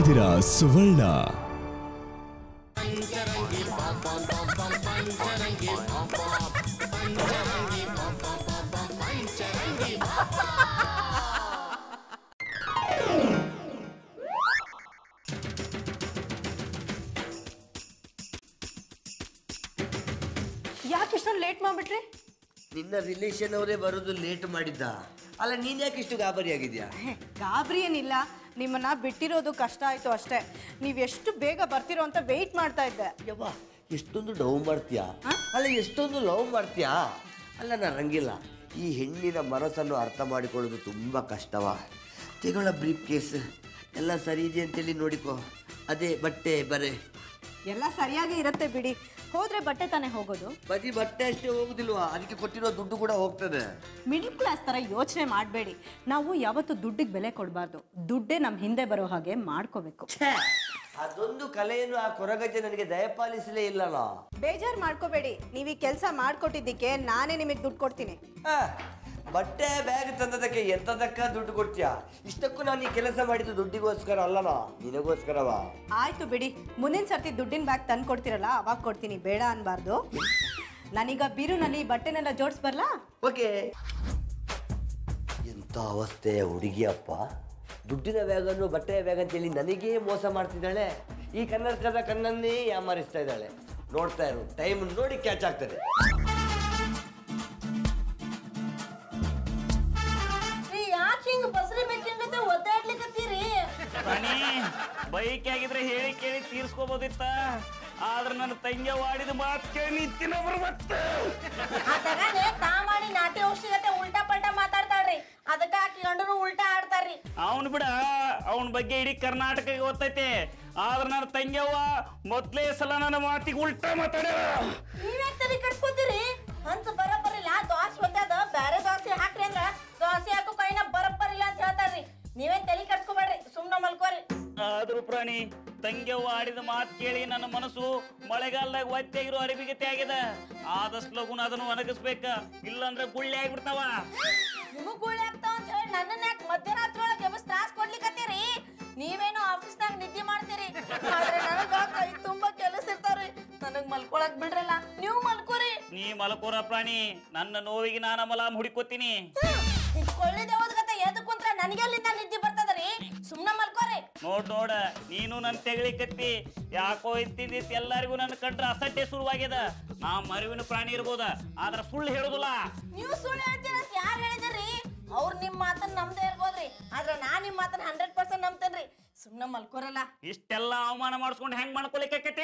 ಇದ್ದೀರಾ ಸುವರ್ಣ ಯಾಕೆ ಇಷ್ಟೊಂದು ಲೇಟ್ ಮಾಡ್ಬಿಟ್ರಿ ನಿನ್ನ ರಿಲೇಷನ್ ಅವರೇ ಬರೋದು ಲೇಟ್ ಮಾಡಿದ್ದ ಅಲ್ಲ ನೀನ್ ಯಾಕೆ ಇಷ್ಟು ಗಾಬರಿ ಆಗಿದ್ಯಾ ಗಾಬರಿ ಏನಿಲ್ಲ ನಿಮ್ಮನ್ನ ಬಿಟ್ಟಿರೋದು ಕಷ್ಟ ಆಯ್ತು ಅಷ್ಟೇ ನೀವು ಎಷ್ಟು ಬೇಗ ಬರ್ತಿರೋ ಅಂತ ವೆಯ್ಟ್ ಮಾಡ್ತಾ ಇದ್ದೆ ಯವ್ವ ಎಷ್ಟೊಂದು ಡವ್ ಮಾಡ್ತೀಯಾ ಅಲ್ಲ ಎಷ್ಟೊಂದು ಲವ್ ಮಾಡ್ತೀಯಾ ಅಲ್ಲ ನಾನು ರಂಗಿಲ್ಲ ಈ ಹೆಣ್ಣಿನ ಮನಸ್ಸನ್ನು ಅರ್ಥ ಮಾಡಿಕೊಳ್ಳೋದು ತುಂಬ ಕಷ್ಟವಾ ತೆಗೊಳ್ಳ ಬ್ರೀಫ್ ಕೇಸ್ ಎಲ್ಲ ಸರಿ ಇದೆ ಅಂತೇಳಿ ನೋಡಿಕೋ ಅದೇ ಬಟ್ಟೆ ಬರೆ ಎಲ್ಲ ಸರಿಯಾಗಿ ಇರುತ್ತೆ ಬಿಡಿ ಹೋದ್ರೆ ಬಟ್ಟೆ ತಾನೇ ಹೋಗೋದು ಬರೀ ಬಟ್ಟೆ ಅಷ್ಟೇ ಹೋಗುದಿಲ್ವಾ ಅದಕ್ಕೆ ಕೊಟ್ಟಿರೋ ದುಡ್ಡು ಕೂಡ ಹೋಗ್ತದೆ ಮಿಡಿಲ್ ಕ್ಲಾಸ್ ಥರ ಯೋಚನೆ ಮಾಡಬೇಡಿ ನಾವು ಯಾವತ್ತೂ ದುಡ್ಡಿಗೆ ಬೆಲೆ ಕೊಡಬಾರ್ದು ದುಡ್ಡೇ ನಮ್ಮ ಹಿಂದೆ ಬರೋ ಹಾಗೆ ಮಾಡ್ಕೋಬೇಕು ಛೇ, ಅದೊಂದು ಕಲೆಯನ್ನು ಆ ಕೊರಗಜ್ಜೆ ನನಗೆ ದಯಪಾಲಿಸಲೇ ಇಲ್ಲಲ್ಲ ಬೇಜಾರು ಮಾಡ್ಕೋಬೇಡಿ ನೀವು ಈ ಕೆಲಸ ಮಾಡಿಕೊಟ್ಟಿದ್ದಕ್ಕೆ ನಾನೇ ನಿಮಗೆ ದುಡ್ಡು ಕೊಡ್ತೀನಿ ಆ, ಬಟ್ಟೆ ಬ್ಯಾಗ್ ತಂದದಕ್ಕೆ ಎಂತದಕ್ಕ ದುಡ್ಡು ಕೊಡ್ತೀಯಾ ಇಷ್ಟಕ್ಕೂ ನಾನು ಈ ಕೆಲಸ ಮಾಡಿದ್ದು ದುಡ್ಡಿಗೋಸ್ಕರ ಅಲ್ಲನಾ ನಿನಗೋಸ್ಕರವಾ ಆಯ್ತು ಬಿಡಿ ಮುಂದಿನ ಸರ್ತಿ ದುಡ್ಡಿನ ಬ್ಯಾಗ್ ತಂದು ಕೊಡ್ತೀರಲ್ಲ ಅವಾಗ ಕೊಡ್ತೀನಿ ಬೇಡ ಅನ್ಬಾರ್ದು ನಾನೀಗ ಬೀರುನಲ್ಲಿ ಬಟ್ಟೆನೆಲ್ಲ ಜೋಡಿಸ್ಬರ್ಲಾ ಓಕೆ ಎಂತ ಅವಸ್ಥೆಯ ಹುಡುಗಿಯಪ್ಪ ದುಡ್ಡಿನ ಬ್ಯಾಗನ್ನು ಬಟ್ಟೆಯ ಬ್ಯಾಗ್ ಅಂತೇಳಿ ನನಗೇ ಮೋಸ ಮಾಡ್ತಿದ್ದಾಳೆ ಈ ಕನ್ನಡಕದ ಕಣ್ಣನ್ನೇ ಯಾಮಾರಿಸ್ತಾ ಇದ್ದಾಳೆ ನೋಡ್ತಾ ಇರು ಟೈಮ್ ನೋಡಿ ಕ್ಯಾಚ್ ಆಗ್ತದೆ ಯಾಕೆ ಹಿಂಗ ಬಸ್ರಿ ಬೇಕಿಂಗತ್ತೆ ಒದ್ದಾಡ್ಲಿಕತ್ತೀರಿ ರಾಣಿ ಬೈಕ್ ಆಗಿದ್ರೆ ಹೇಳಿ ಕೇಳಿ ತೀರ್ಸ್ಕೋಬೋದಿತ್ತ ಆದ್ರೆ ನನ್ನ ತಂಗಿ ವಾಡಿದ ಮಾತು ಕೇಳಿ ನಿಂತಿನೊಬ್ರು ಮತ್ತೆ ಆ ತಗಾನೆ ತಾ ಮಾಡಿ ನಾಟಿ ಔಷಧಿಗತ್ತೆ ಉಲ್ಟಾ ಪಲ್ಟಾ ಮಾತಾಡ್ತಾಳ್ರಿ ಅದಕ್ಕ ಆಕಿ ಗಂಡನು ಉಲ್ಟಾ ಆಡ್ತಾರ್ರಿ ಅವನು ಬಿಡ ಅವನ ಬಗ್ಗೆ ಇಡೀ ಕರ್ನಾಟಕ ಗೊತ್ತೈತೆ ಆದ್ರೆ ನನ್ನ ತಂಗಿಯವ್ವ ಮೊದ್ಲೇ ಸಲ ನನ್ನ ಮಾತಿಗೆ ಉಲ್ಟಾ ಮಾತಾಡ್ಯಾರ ನೀವ್ಯಾಕ್ ತಲೆ ಕಟ್ಸ್ಕೊತೀರಿ ಹಂಚ ಬರಬರಿಲ್ಲ ದೋಸೆ ಹೊತ್ತದ ಬ್ಯಾರೆ ದೋಸೆ ಹಾಕ್ರಿ ಅಂದ್ರ ದೋಸೆ ಹಾಕೋ ಕೈನ ಬರಬರಿಲ್ಲ ಅಂತ ಹೇಳ್ತಾರ್ರಿ ನೀವೇನ್ ತಲೆ ಕಟ್ಸ್ಕೊಬೇಡ್ರಿ ಸುಮ್ನ ಮಲ್ಕೋರಿ ಆದ್ರೂ ಪ್ರಾಣಿ ತಂಗಿಯವ್ವ ಆಡಿದ ಮಾತು ಕೇಳಿ ನನ್ನ ಮನಸ್ಸು ಮಳೆಗಾಲದಾಗ ಒತ್ತೆಗಿರೋ ಅರಿವಿಗತೆ ಆಗಿದೆ ಆದಷ್ಟು ಲಗುನ ಅದನ್ನು ಒಣಗಿಸ್ಬೇಕ ಇಲ್ಲಾಂದ್ರೆ ಗುಳ್ಳೆ ಆಗ್ಬಿಡ್ತಾವ ನಿಮಗ್ ಗುಳಿ ಆಗ್ತಾವ ಅಂತ ಹೇಳಿ ನನ್ನನ್ನ ಯಾಕೆ ಮಧ್ಯರಾತ್ರಿ ಒಳಗೆ ಎಬ್ಬಸ್ ತ್ರಾಸ್ ಕೊಡ್ಲಿಕತ್ತೀರಿ ನೀವೇನೋ ಆಫೀಸ್ನಾಗ ನಿದ್ದೆ ಮಾಡ್ತೀರಿ ಆದ್ರೆ ನನಗ ಕೈ ತುಂಬಾ ಕೆಲಸ ಇರ್ತಾವ್ರಿ ನನಗ್ ಮಲ್ಕೊಳಕ್ ಬಿಡ್ರಲ್ಲ ನೀವು ಮಲ್ಕೋರಿ ನೀ ಮಲಕೋರ ಪ್ರಾಣಿ ನನ್ನ ನೋವಿಗೆ ನಾನು ಮಲಾಮ್ ಹುಡುಕೋತೀನಿ ಕೊಳ್ಳಿದೆ ಓದ್ಕತ್ತ ಎದ್ದು ಕುಂತ್ರ ನನಗೆಲ್ಲಿಂದ ನಿದ್ದೆ ಬರ್ತದ್ರಿ ಸುಮ್ನ ಮಲ್ಕೋರಿ ನೋಡ್ ನೋಡ ನೀನು ನನ್ನ ತೆಗಳಿಕತ್ತಿ ಯಾಕೋ ಇತ್ತಿದ್ದಿತ್ ಎಲ್ಲರಿಗೂ ನನ್ನ ಕಂಡ್ರೆ ಅಸಡ್ಡೆ ಶುರುವಾಗ್ಯದ ನಾ ಮರುವಿನ ಪ್ರಾಣಿ ಇರ್ಬೋದ ಆದ್ರ ಸುಳ್ಳು ಹೇಳುದಿಲ್ಲ ನೀವು ಸುಳ್ಳು ಹೇಳ್ತೀರಂತ ಯಾರು ಹೇಳಿದ್ರಿ ಅವ್ರು ನಿಮ್ ಮಾತನ್ನ ನಮ್ದೇ ಇರ್ಬೋದ್ರಿ ಆದ್ರೆ ನಾ ನಿಮ್ ಮಾತನ್ನ ಹಂಡ್ರೆಡ್ ಪರ್ಸೆಂಟ್ ನಂಬ್ತೇನ್ರಿ ಸುಮ್ನ ಮಲ್ಕೋರಲ್ಲ ಇಷ್ಟೆಲ್ಲ ಅವಮಾನ ಮಾಡಿಸ್ಕೊಂಡು ಹೆಂಗ್ ಮಾಡ್ಕೊಲಿಕ್ಕತಿ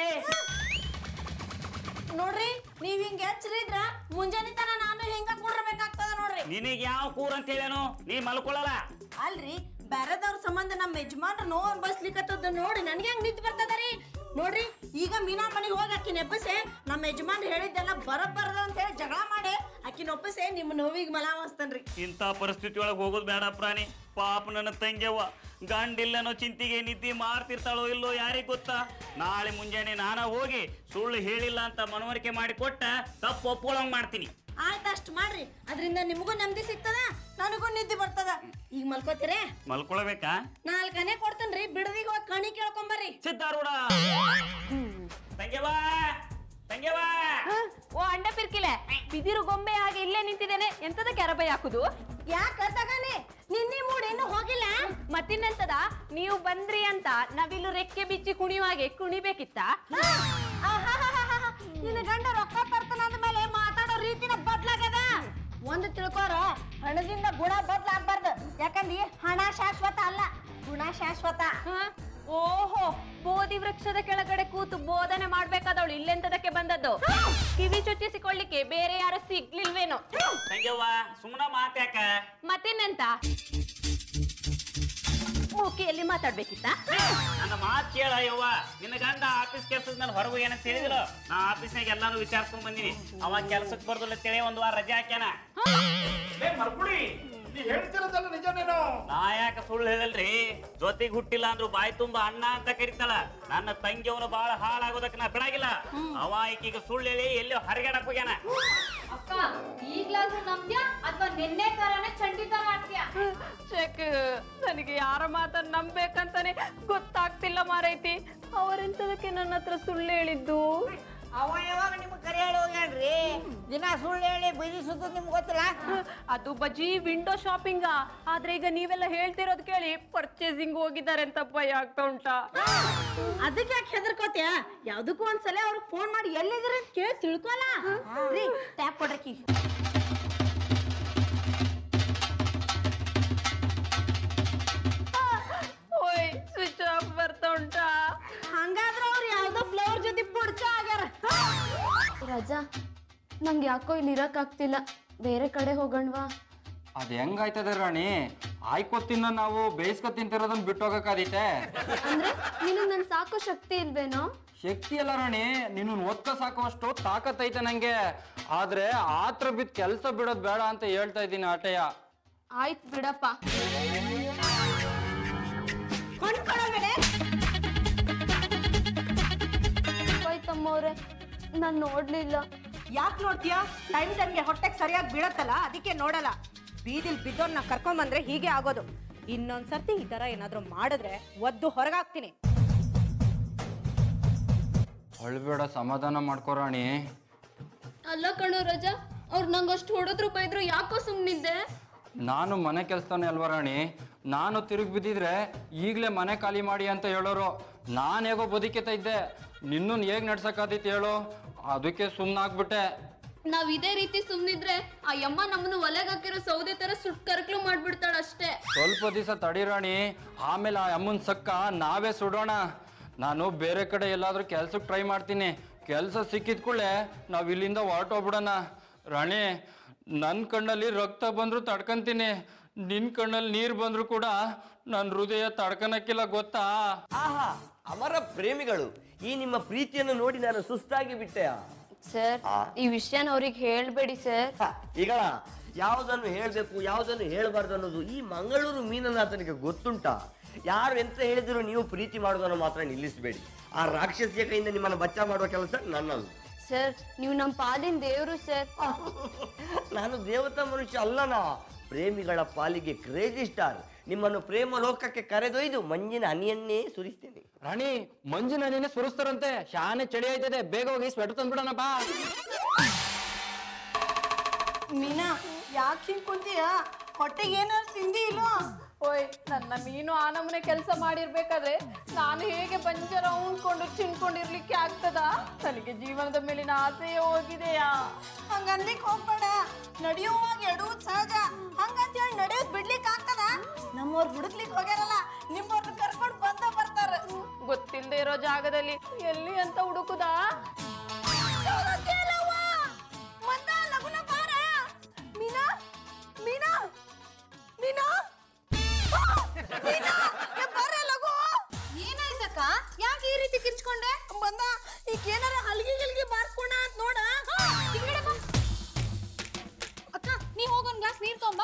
ನೋಡ್ರಿ ನೀವ್ ಹಿಂಗ ಎಚ್ಚರಿದ್ರ ಮುಂಜಾನೆ ತನ ನಾನು ಹಿಂಗ ಕೂಡ್ರಬೇಕಾಗ್ತದ ನೋಡ್ರಿ ನಿನಗೆ ಯಾವ ಕೂರ್ ಅಂತ ಹೇಳೇನು ನೀ ಮಲ್ಕೊಳ್ಳಲ್ಲ ಅಲ್ರಿ ಬ್ಯಾರೆದವ್ರ ಸಂಬಂಧ ನಮ್ಮ ಯಜಮಾನ್ರ ನೋವು ಬಸ್ಲಿಕತ್ತದ ನೋಡಿ ನನಗೆ ಹೆಂಗ್ ನಿಂತು ಬರ್ತದರಿ ನೋಡ್ರಿ ಈಗ ಮೀನಾ ಮನೆಗೆ ಹೋಗಿ ಆಕಿನ ಎಬ್ಬಸೆ ನಮ್ಮ ಯಜಮಾನ್ರು ಹೇಳಿದ್ದೆಲ್ಲ ಬರಬಾರ್ದು ಅಂತ ಹೇಳಿ ಜಗಳ ಮಾಡಿ ಆಕಿನ ಒಪ್ಪಸೆ ನಿಮ್ಮ ನೋವಿಗೆ ಮಲಾವಸ್ತನ್ರಿ ಇಂಥ ಪರಿಸ್ಥಿತಿ ಒಳಗೆ ಹೋಗೋದು ಬೇಡ ಪ್ರಾಣಿ ಪಾಪ ನನ್ನ ತಂಗ್ಯವ್ವ ಗಂಡಿಲ್ಲನೋ ಚಿಂತಿಗೆ ನಿದ್ದೆ ಮಾಡ್ತಿರ್ತಾಳೋ ಇಲ್ಲೋ ಯಾರಿಗ್ ಗೊತ್ತಾ ನಾಳೆ ಮುಂಜಾನೆ ನಾನ ಹೋಗಿ ಸುಳ್ಳು ಹೇಳಿಲ್ಲ ಅಂತ ಮನವರಿಕೆ ಮಾಡಿ ಕೊಟ್ಟ ತಪ್ಪು ಒಪ್ಕೊಳ್ಳೋಂಗ್ ಮಾಡ್ತೀನಿ ಆಯ್ತು ಅಷ್ಟು ಮಾಡ್ರಿ ಅದರಿಂದ ನಿಮಗೂ ನೆಮ್ಮದಿ ಸಿಗ್ತದ ನನಗೂ ನಿದ್ದೆ ಬರ್ತದ ಈಗ ಮಲ್ಕೋತೀರೇ ಮಲ್ಕೊಳ್ಬೇಕಾ ನಾಲ್ಕನೇ ಕೊಡ್ತೇನ್ರಿ ಬಿಡದಿಗೆ ಹೋಗಿ ಕಣಿ ಕೇಳ್ಕೊಂಬರ್ರಿ ಸಿದ್ಧಾರೂಢ ತಂಗ್ಯವ್ವ ತಂಗ್ಯವ್ವ ಓ ಅಂಡ ಪಿರ್ಕಿಲೆ ಬಿದಿರು ಗೊಂಬೆ ಹಾಗೆ ಇಲ್ಲೇ ನಿಂತಿದ್ದೇನೆ ಎಂತದಕ್ಕೆ ಅರಬೈ ಹಾಕುದು ಯಾಕ ತಗಾನೆ ನಿನ್ನೆ ಮೂಡ್ ಇನ್ನೂ ಹೋಗಿಲ್ಲ ಮತ್ತಿನ್ನೆಂತದ ನೀವು ಬಂದ್ರಿ ಅಂತ ನವಿಲು ರೆಕ್ಕೆ ಬಿಚ್ಚಿ ಕುಣಿಯುವಾಗೆ ಕುಣಿಬೇಕಿತ್ತ ನಿನ್ನ ಗಂಡ ರೊಕ್ಕ ತರ್ತಾನ ಅಂದ್ಮೇಲೆ ಮಾತಾಡೋ ರೀತಿನ ಬದ್ಲಾಗದ ಒಂದು ತಿಳ್ಕೋರ ಹಣದಿಂದ ಗುಣ ಬದ್ಲಾಗ್ಬಾರ್ದು ಯಾಕಂದ್ರೆ ಹಣ ಶಾಶ್ವತ ಅಲ್ಲ ಗುಣ ಶಾಶ್ವತ ಹ? ಓಹೋ ಬೋಧಿ ವೃಕ್ಷದ ಕೆಳಗಡೆ ಕೂತು ಬೋಧನೆ ಮಾಡ್ಬೇಕಾದವಳು ಇಲ್ಲೆಂತದಕ್ಕೆ ಬಂದದ್ದು ಕಿವಿ ಚುಚ್ಚಿಸಿಕೊಳ್ಳಿಕ್ಕೆ ಬೇರೆ ಯಾರು ಸಿಗ್ಲಿಲ್ವೇನೋ ತಂಗ್ಯವ್ವ ಸುಮ್ಮನ ಮಾತ್ಯಾಕ ಮತ್ತಿನ್ನೆಂತ ಮೂಕಿಯಲ್ಲಿ ಮಾತಾಡ್ಬೇಕಿತ್ತ ನನ್ನ ಮಾತು ಕೇಳ ಯವ್ವ ನಿನ್ನ ಗಂಡ ಆಫೀಸ್ ಕೆಲ್ಸದ ಮೇಲೆ ಹೊರಗೆ ಏನಂತ ಹೇಳಿದಿಲ್ಲ ನಾ ಆಫೀಸ್ನಾಗ ಎಲ್ಲಾನು ವಿಚಾರಿಸ್ಕೊಂಡ್ ಬಂದಿನಿ ಅವ ಕೆಲ್ಸಕ್ಕೆ ಬರ್ದಿಲ್ಲ ಅಂತೇಳಿ ಒಂದ್ ವಾರ ರಜೆ ಹಾಕ್ಯಾನ ನಾ ಯಾಕ ಸುಳ್ಳು ಹೇಳಿಲ್ರಿ ಜೊತೆಗೆ ಹುಟ್ಟಿಲ್ಲ ಅಂದ್ರು ಬಾಯಿ ತುಂಬಾ ಅಣ್ಣ ಅಂತ ಕರಿತಾಳ ನನ್ನ ತಂಗಿಯವನು ಬಾಳ ಹಾಳಾಗೋದಕ್ಕೆ ನಾ ಬಿಡಾಗಿಲ್ಲ ಅವ ಈಕೀಗ ಸುಳ್ಳು ಹೇಳಿ ಎಲ್ಲಿ ಹೊರಗಡಕ್ ಹೋಗ್ಯಾನ ಅಕ್ಕ ಈಗ್ಲಾದ್ರೂ ನಂಬ್ಯಾ ಅಥವಾ ನಿನ್ನೆ ತರಾನೇ ಚಂಡಿ ತರ ಆಡ್ತೀಯಾ ಚೆಕ್ ನನಗೆ ಯಾರ ಮಾತನ್ನ ನಂಬೇಕಂತಾನೆ ಗೊತ್ತಾಗ್ತಿಲ್ಲ ಮಾರೈತಿ ಅವರೆಂತದಕ್ಕೆ ನನ್ನ ಹತ್ರ ಸುಳ್ಳು ಹೇಳಿದ್ದು ಅವ ಯಾವಾಗ ನಿಮ್ಗೆ ಕರೆ ಹೇಳಿ ಹೋಗ್ಯಾನ್ರಿ ದಿನ ಸುಳ್ಳು ಹೇಳಿ ಬೀದಿಸುತ್ತ ನಿಮ್ಗೆ ಗೊತ್ತಿಲ್ಲ ಅದು ಬಜಿ ವಿಂಡೋ ಶಾಪಿಂಗ ಆದ್ರೆ ಈಗ ನೀವೆಲ್ಲ ಹೇಳ್ತಿರೋದ್ ಕೇಳಿ ಪರ್ಚೇಸಿಂಗ್ ಹೋಗಿದ್ದಾರೆ ಅಂತ ಭಯ ಆಗ್ತಾ ಉಂಟಾ ಅದಕ್ಕೆ ಯಾಕೆ ಹೆದರ್ಕೋತ್ಯಾ ಯಾವ್ದಕ್ಕೂ ಒಂದ್ಸಲ ಅವ್ರಿಗೆ ಫೋನ್ ಮಾಡಿ ಎಲ್ಲಿದ್ದೀರಿ ಅಂತ ಕೇಳಿ ತಿಳ್ಕೊಲ್ಲ ರೀ ಟ್ಯಾಪ್ ಕೊಡ್ರಕಿ ಓಯ್ ಸ್ವಿಚ್ ಆಫ್ ಬರ್ತಾ ಉಂಟಾ ಹಂಗಾದ್ರೆ ಅವ್ರು ಯಾವ್ದೋ ಫ್ಲವರ್ ಜೊತೆ ಬುಡ್ಚ ಆಗ್ಯಾರ ರಾಜಾ ನಂಗೆ ಯಾಕೋ ಇಲ್ಲಿ ಇರಕ್ಕಾಗ್ತಿಲ್ಲ ಬೇರೆ ಕಡೆ ಹೋಗೋಣವಾ ಅದ್ ಹೆಂಗಾಯ್ತದೆ ರಾಣಿ ಆಯ್ಕೊ ತಿನ್ನ ನಾವು ಬೇಯಿಸ್ಕೊ ತಿಂತಿರೋದನ್ನ ಬಿಟ್ಟು ಹೋಗಕ್ಕಾದೀತೆ ಅಂದ್ರೆ ನೀನು ನನ್ ಸಾಕೋ ಶಕ್ತಿ ಇಲ್ವೇನೋ ಶಕ್ತಿ ಅಲ್ಲ ರಾಣಿ ನೀನು ಓದ್ಕೊ ಸಾಕುವಷ್ಟು ತಾಕತ್ತೈತೆ ನಂಗೆ ಆದ್ರೆ ಆತ್ರ ಬಿದ್ದು ಕೆಲಸ ಬಿಡೋದ್ ಬೇಡ ಅಂತ ಹೇಳ್ತಾ ಇದ್ದೀನಿ ಆಟೆಯ ಆಯ್ತ್ ಬಿಡಪ್ಪ ತಮ್ಮವ್ರೆ ನಾನ್ ನೋಡ್ಲಿಲ್ಲ ಯಾಕೆ ನೋಡ್ತೀಯಾ ಟೈಮ್ ಟೈಮ್ಗೆ ಹೊಟ್ಟೆಗೆ ಸರಿಯಾಗಿ ಬೀಳತ್ತಲ್ಲ ಅದಕ್ಕೆ ನೋಡಲ್ಲ ಬೀದಿಲ್ ಬಿದ್ದೋರ್ನ ಕರ್ಕೊಂಬಂದ್ರೆ ಹೀಗೆ ಆಗೋದು ಇನ್ನೊಂದ್ಸರ್ತಿ ಈ ತರ ಏನಾದ್ರೂ ಮಾಡಿದ್ರೆ ಒದ್ದು ಹೊರಗಾಗ್ತೀನಿ ಅಳ್ಬೇಡ ಸಮಾಧಾನ ಮಾಡ್ಕೋ ರಾಣಿ ಅಲ್ಲ ಕಣೋ ರಜಾ ಅವ್ರು ನಂಗಷ್ಟು ಹೊಡೆದ್ರು ಬೈದ್ರು ಯಾಕೋ ಸುಮ್ನಿದ್ದೆ ನಾನು ಮನೆ ಕೆಲಸನೇ ಅಲ್ವಾ ರಾಣಿ ನಾನು ತಿರುಗಿ ಬಿದ್ದಿದ್ರೆ ಈಗಲೇ ಮನೆ ಖಾಲಿ ಮಾಡಿ ಅಂತ ಹೇಳೋರು ನಾನು ಹೇಗೋ ಬದುಕಿತಾ ಇದ್ದೆ ನಿನ್ನನ್ನು ಹೇಗೆ ನಡ್ಸಕ್ಕಾದೀತು ಹೇಳು ಅದಕ್ಕೆ ಸುಮ್ಮನಾಗ್ಬಿಟ್ಟೆ ನಾವ್ ಇದೇ ರೀತಿ ಸುಮ್ನಿದ್ರೆ ಆ ಯಮ್ಮ ನಮ್ಮನ್ನು ಒಲೆಗೆ ಹಾಕಿರೋ ಸೌದೆ ತರ ಸುಟ್ ಕರ್ಕ್ಲು ಮಾಡ್ಬಿಡ್ತಾಳ ಅಷ್ಟೇ ಸ್ವಲ್ಪ ದಿವಸ ತಡಿರಾಣಿ ಆಮೇಲೆ ಆ ಅಮ್ಮನ ಸಕ್ಕ ನಾವೇ ಸುಡೋಣ ನಾನು ಬೇರೆ ಕಡೆ ಎಲ್ಲಾದ್ರೂ ಕೆಲ್ಸಕ್ಕೆ ಟ್ರೈ ಮಾಡ್ತೀನಿ ಕೆಲಸ ಸಿಕ್ಕಿದ ಕೂಡಲೇ ನಾವು ಇಲ್ಲಿಂದ ಹೊರಟೋಗ್ಬಿಡೋಣ ರಾಣಿ ನನ್ನ ಕಣ್ಣಲ್ಲಿ ರಕ್ತ ಬಂದರೂ ತಡ್ಕಂತೀನಿ ನಿನ್ನ ಕಣ್ಣಲ್ಲಿ ನೀರು ಬಂದರೂ ಕೂಡ ನನ್ನ ಹೃದಯ ತಡ್ಕನಕ್ಕಿಲ್ಲ ಗೊತ್ತಾ ಆಹಾ ಅವರ ಪ್ರೇಮಿಗಳು ಈ ನಿಮ್ಮ ಪ್ರೀತಿಯನ್ನು ನೋಡಿ ನಾನು ಸುಸ್ತಾಗಿ ಬಿಟ್ಟೆ ಸರ್ ಈ ವಿಷಯನ ಅವ್ರಿಗೆ ಹೇಳ್ಬೇಡಿ ಸರ್ ಹ, ಈಗ ಯಾವುದನ್ನು ಹೇಳಬೇಕು ಯಾವುದನ್ನು ಹೇಳಬಾರ್ದು ಅನ್ನೋದು ಈ ಮಂಗಳೂರು ಮೀನನಾಥನಿಗೆ ಗೊತ್ತುಂಟಾ ಯಾರು ಎಂತ ಹೇಳಿದ್ರು ನೀವು ಪ್ರೀತಿ ಮಾಡೋದನ್ನು ಮಾತ್ರ ನಿಲ್ಲಿಸಬೇಡಿ ಆ ರಾಕ್ಷಸಿಯ ಕೈಯಿಂದ ನಿಮ್ಮನ್ನು ಬಚ್ಚಾ ಮಾಡುವ ಕೆಲಸ ನನ್ನದು ಸರ್ ನೀವು ನಮ್ಮ ಪಾಲಿನ ದೇವ್ರು ಸರ್ ನಾನು ದೇವತಾ ಮನುಷ್ಯ ಅಲ್ಲನಾ ಪ್ರೇಮಿಗಳ ಪಾಲಿಗೆ ಕ್ರೇಜಿ ಸ್ಟಾರ್ ನಿಮ್ಮನ್ನು ಪ್ರೇಮ ಲೋಕಕ್ಕೆ ಕರೆದೊಯ್ದು ಮಂಜಿನ ಹನಿಯನ್ನೇ ಸುರಿಸ್ತೇನೆ ರಾಣಿ ಮಂಜಿನ ನೀನೆ ಸುರಿಸ್ತಾರಂತೆ ಶಾನೆ ಚಳಿ ಆಯ್ತದೆ ಬೇಗ ಹೋಗಿ ಸ್ವೆಟರ್ ತಂದ್ಬಿಡೋಣ ಬಾ ಮೀನಾ ಯಾಕೆ ಹಿಂಗ್ ಕುಂತೀಯ ಹೊಟ್ಟೆಗೆ ಏನಾದ್ರು ತಿಂದಿ ಇಲ್ವಾ ಓಯ್ ನನ್ನ ಮೀನು ಆ ನಮೂನೆ ಕೆಲಸ ಮಾಡಿರ್ಬೇಕಾದ್ರೆ ನಾನು ಹೇಗೆ ಬಂಜರ ಉಣ್ಕೊಂಡು ಚಿನ್ಕೊಂಡಿರ್ಲಿಕ್ಕೆ ಆಗ್ತದ ನನಗೆ ಜೀವನದ ಮೇಲಿನ ಆಸೆಯೇ ಹೋಗಿದೆಯಾ ಹಂಗನ್ಲಿಕ್ ಹೋಗ್ಬೇಡ ನಡೆಯುವಾಗ ಎಡುವುದು ಸಹಜ ಹಂಗಂತ ಹೇಳಿ ನಡೆಯೋದ್ ಬಿಡ್ಲಿಕ್ ಆಗ್ತದ ನಮ್ಮವ್ರು ಹುಡುಕ್ಲಿಕ್ ಹೋಗ್ಯಾರಲ್ಲ ನಿಮ್ಮವ್ರನ್ನ ಕರ್ಕೊಂಡು ಬಂದ ಬರ್ತಾರ ಗೊತ್ತಿಲ್ಲದೆ ಇರೋ ಜಾಗದಲ್ಲಿ ಎಲ್ಲಿ ಅಂತ ಹುಡುಕುದಾ ಮಂದ ಲಗುನ ಬಾರ ಮೀನಾ ಮೀನಾ ಮೀನಾ ಆ! ಮೀನಾ ಏ ಬಾರೆ ಲಗು ಏನಾಯ್ತಕ್ಕ ಯಾಕೆ ಈ ರೀತಿ ಕಿರ್ಚ್ಕೊಂಡೆ ಬಂದ ಈಗ ಏನಾರ ಹಲ್ಗಿ ಗಿಲ್ಗಿ ಬಾರ್ಸ್ಕೊಂಡ ಅಂತ ನೋಡ ಅಕ್ಕ ನೀ ಹೋಗೊಂದ್ ಗ್ಲಾಸ್ ನೀರ್ ತೊಂಬ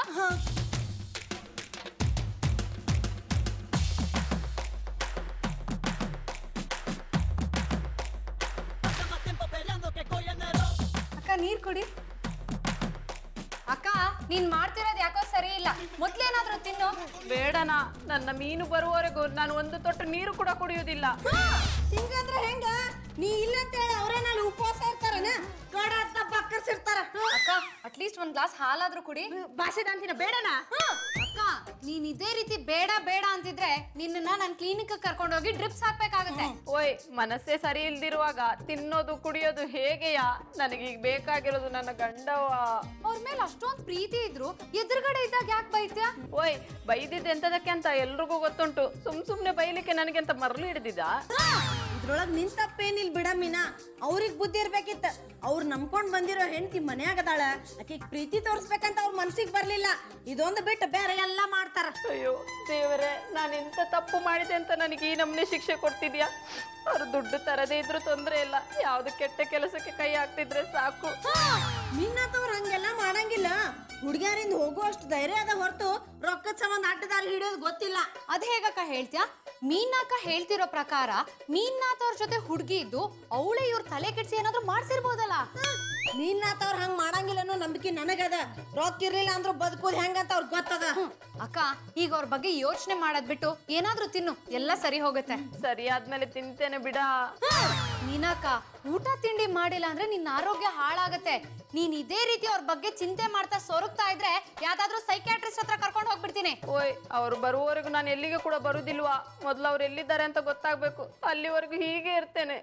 ಅಕ್ಕ ನೀರ್ ಕೊಡಿ ಅಕ್ಕ ನೀನ್ ಮಾಡ್ತಿರೋದ್ ಯಾಕೋ ಸರಿ ಇಲ್ಲ ಮೊದ್ಲೇನಾದ್ರೂ ತಿನ್ನು ಬೇಡನಾ ನನ್ನ ಮೀನು ಬರುವವರೆಗೂ ನಾನು ಒಂದು ತೊಟ್ಟು ನೀರು ಕೂಡ ಕುಡಿಯುವುದಿಲ್ಲ ಹಿಂಗಂದ್ರ ಹೆಂಗ ನೀ ಇಲ್ಲ ಅಂತ ಹೇಳಿ ಅವ್ರೇನಲ್ಲಿ ಉಪವಾಸ ಇರ್ತಾರನ ಕಡ ಅಂತ ಬಕ್ಕರ್ಸಿರ್ತಾರ ಅಕ್ಕ ಅಟ್ಲೀಸ್ಟ್ ಒಂದ್ ಗ್ಲಾಸ್ ಹಾಲಾದ್ರೂ ಕುಡಿ ಭಾಷೆದ ಅಂತಿನ ಬೇಡನಾ ಅಕ್ಕ ನೀನ್ ಇದೇ ರೀತಿ ಬೇಡ ಬೇಡ ಅಂತಿದ್ರೆ ನಿನ್ನನ್ನ ನನ್ ಕ್ಲಿನಿಕ್ ಕರ್ಕೊಂಡೋಗಿ ಡ್ರಿಪ್ಸ್ ಹಾಕ್ಬೇಕಾಗತ್ತೆ ಓಯ್ ಮನಸ್ಸೇ ಸರಿ ಇಲ್ದಿರುವಾಗ ತಿನ್ನೋದು ಕುಡಿಯೋದು ಹೇಗೆಯಾ ನನಗೀಗ ಬೇಕಾಗಿರೋದು ನನ್ನ ಗಂಡವ ಅವ್ರ ಮೇಲೆ ಅಷ್ಟೊಂದ್ ಪ್ರೀತಿ ಇದ್ರು ಎದುರುಗಡೆ ಇದ್ದಾಗ ಯಾಕೆ ಬೈತ್ಯಾ ಓಯ್ ಬೈದಿದ್ದು ಎಂತದಕ್ಕೆ ಅಂತ ಎಲ್ರಿಗೂ ಗೊತ್ತುಂಟು ಸುಮ್ ಸುಮ್ನೆ ಬೈಲಿಕ್ಕೆ ನನಗೆ ಅಂತ ಮರಳು ಹಿಡಿದಿದ್ದ ಇದ್ರೊಳಗ್ ನಿನ್ ತಪ್ಪೇನಿಲ್ ಬಿಡ ಮೀನಾ ಅವ್ರಿಗೆ ಬುದ್ಧಿ ಇರ್ಬೇಕಿತ್ತ ಅವ್ರು ನಂಬ್ಕೊಂಡ್ ಬಂದಿರೋ ಹೆಂಡತಿ ಮನ್ಯಾಗದಾಳ ಆಕಿಗ್ ಪ್ರೀತಿ ತೋರ್ಸ್ಬೇಕಂತ ಅವ್ರ ಮನ್ಸಿಗೆ ಬರ್ಲಿಲ್ಲ ಇದೊಂದು ಬಿಟ್ಟು ಬೇರೆ ಎಲ್ಲ ಮಾಡ್ತಾರ ಅಯ್ಯೋ ದೇವರೇ ನಾನು ಎಂತ ತಪ್ಪು ಮಾಡಿದೆ ಅಂತ ನನಗೆ ಈ ನಮ್ಮನೆ ಶಿಕ್ಷೆ ಕೊಡ್ತಿದ್ಯಾ ಅವ್ರು ದುಡ್ಡು ತರದೇ ಇದ್ರು ತೊಂದ್ರೆ ಇಲ್ಲ ಯಾವ್ದು ಕೆಟ್ಟ ಕೆಲಸಕ್ಕೆ ಕೈ ಹಾಕ್ತಿದ್ರೆ ಸಾಕು ಮಿನ್ನತ್ತವ್ರು ಹಂಗೆಲ್ಲ ಮಾಡಂಗಿಲ್ಲ ಹುಡುಗಿಯರಿಂದ ಹೋಗುವಷ್ಟು ಧೈರ್ಯ ಅದ ಹೊರತು ರೊಕ್ಕದ ಸಂಬಂಧ ಅಡ್ಡದಾರಿ ಹಿಡಿಯೋದು ಗೊತ್ತಿಲ್ಲ ಅದ್ ಹೇಗಕ್ಕ ಹೇಳ್ತ್ಯಾ ಮೀನಾಕ ಹೇಳ್ತಿರೋ ಪ್ರಕಾರ ಮೀನ್ನಾಥ್ ಅವ್ರ ಜೊತೆ ಹುಡ್ಗಿ ಇದ್ದು ಅವಳೇ ಇವ್ರ ತಲೆ ಕೆಡ್ಸಿ ಏನಾದ್ರೂ ಮಾಡ್ಸಿರ್ಬೋದಲ್ಲ ಮೀನಾತವ್ರ ಹಂಗ್ ಮಾಡಂಗಿಲ್ಲ ಅನ್ನೋ ನಂಬಿಕೆ ನನಗದ ರೊಕ್ಕ ಇರ್ಲಿಲ್ಲ ಅಂದ್ರೂ ಬದುಕೋದು ಹೆಂಗಂತ ಅವ್ರಿಗೆ ಗೊತ್ತದ ಅಕ್ಕ ಈಗ ಅವ್ರ ಬಗ್ಗೆ ಯೋಚನೆ ಮಾಡೋದ್ ಬಿಟ್ಟು ಏನಾದ್ರೂ ತಿನ್ನು ಎಲ್ಲ ಸರಿ ಹೋಗುತ್ತೆ ಸರಿ ಆದ್ಮೇಲೆ ತಿಂತೇನೆ ಬಿಡ ನೀನಕ್ಕ ಊಟ ತಿಂಡಿ ಮಾಡಿಲ್ಲ ಅಂದ್ರೆ ನಿನ್ನ ಆರೋಗ್ಯ ಹಾಳಾಗತ್ತೆ ನೀನ್ ಇದೇ ರೀತಿ ಅವ್ರ ಬಗ್ಗೆ ಚಿಂತೆ ಮಾಡ್ತಾ ಸೊರಗ್ತಾ ಇದ್ರೆ ಯಾವ್ದಾದ್ರೂ ಸೈಕ್ಯಾಟ್ರಿಸ್ಟ್ ಹತ್ರ ಕರ್ಕೊಂಡು ಹೋಗ್ಬಿಡ್ತೀನಿ ಓಯ್ ಅವ್ರು ಬರುವವರೆಗೂ ನಾನು ಎಲ್ಲಿಗೆ ಕೂಡ ಬರುದಿಲ್ವಾ ಮೊದ್ಲು ಅವ್ರು ಎಲ್ಲಿದ್ದಾರೆ ಅಂತ ಗೊತ್ತಾಗ್ಬೇಕು ಅಲ್ಲಿವರೆಗೂ ಹೀಗೆ ಇರ್ತೇನೆ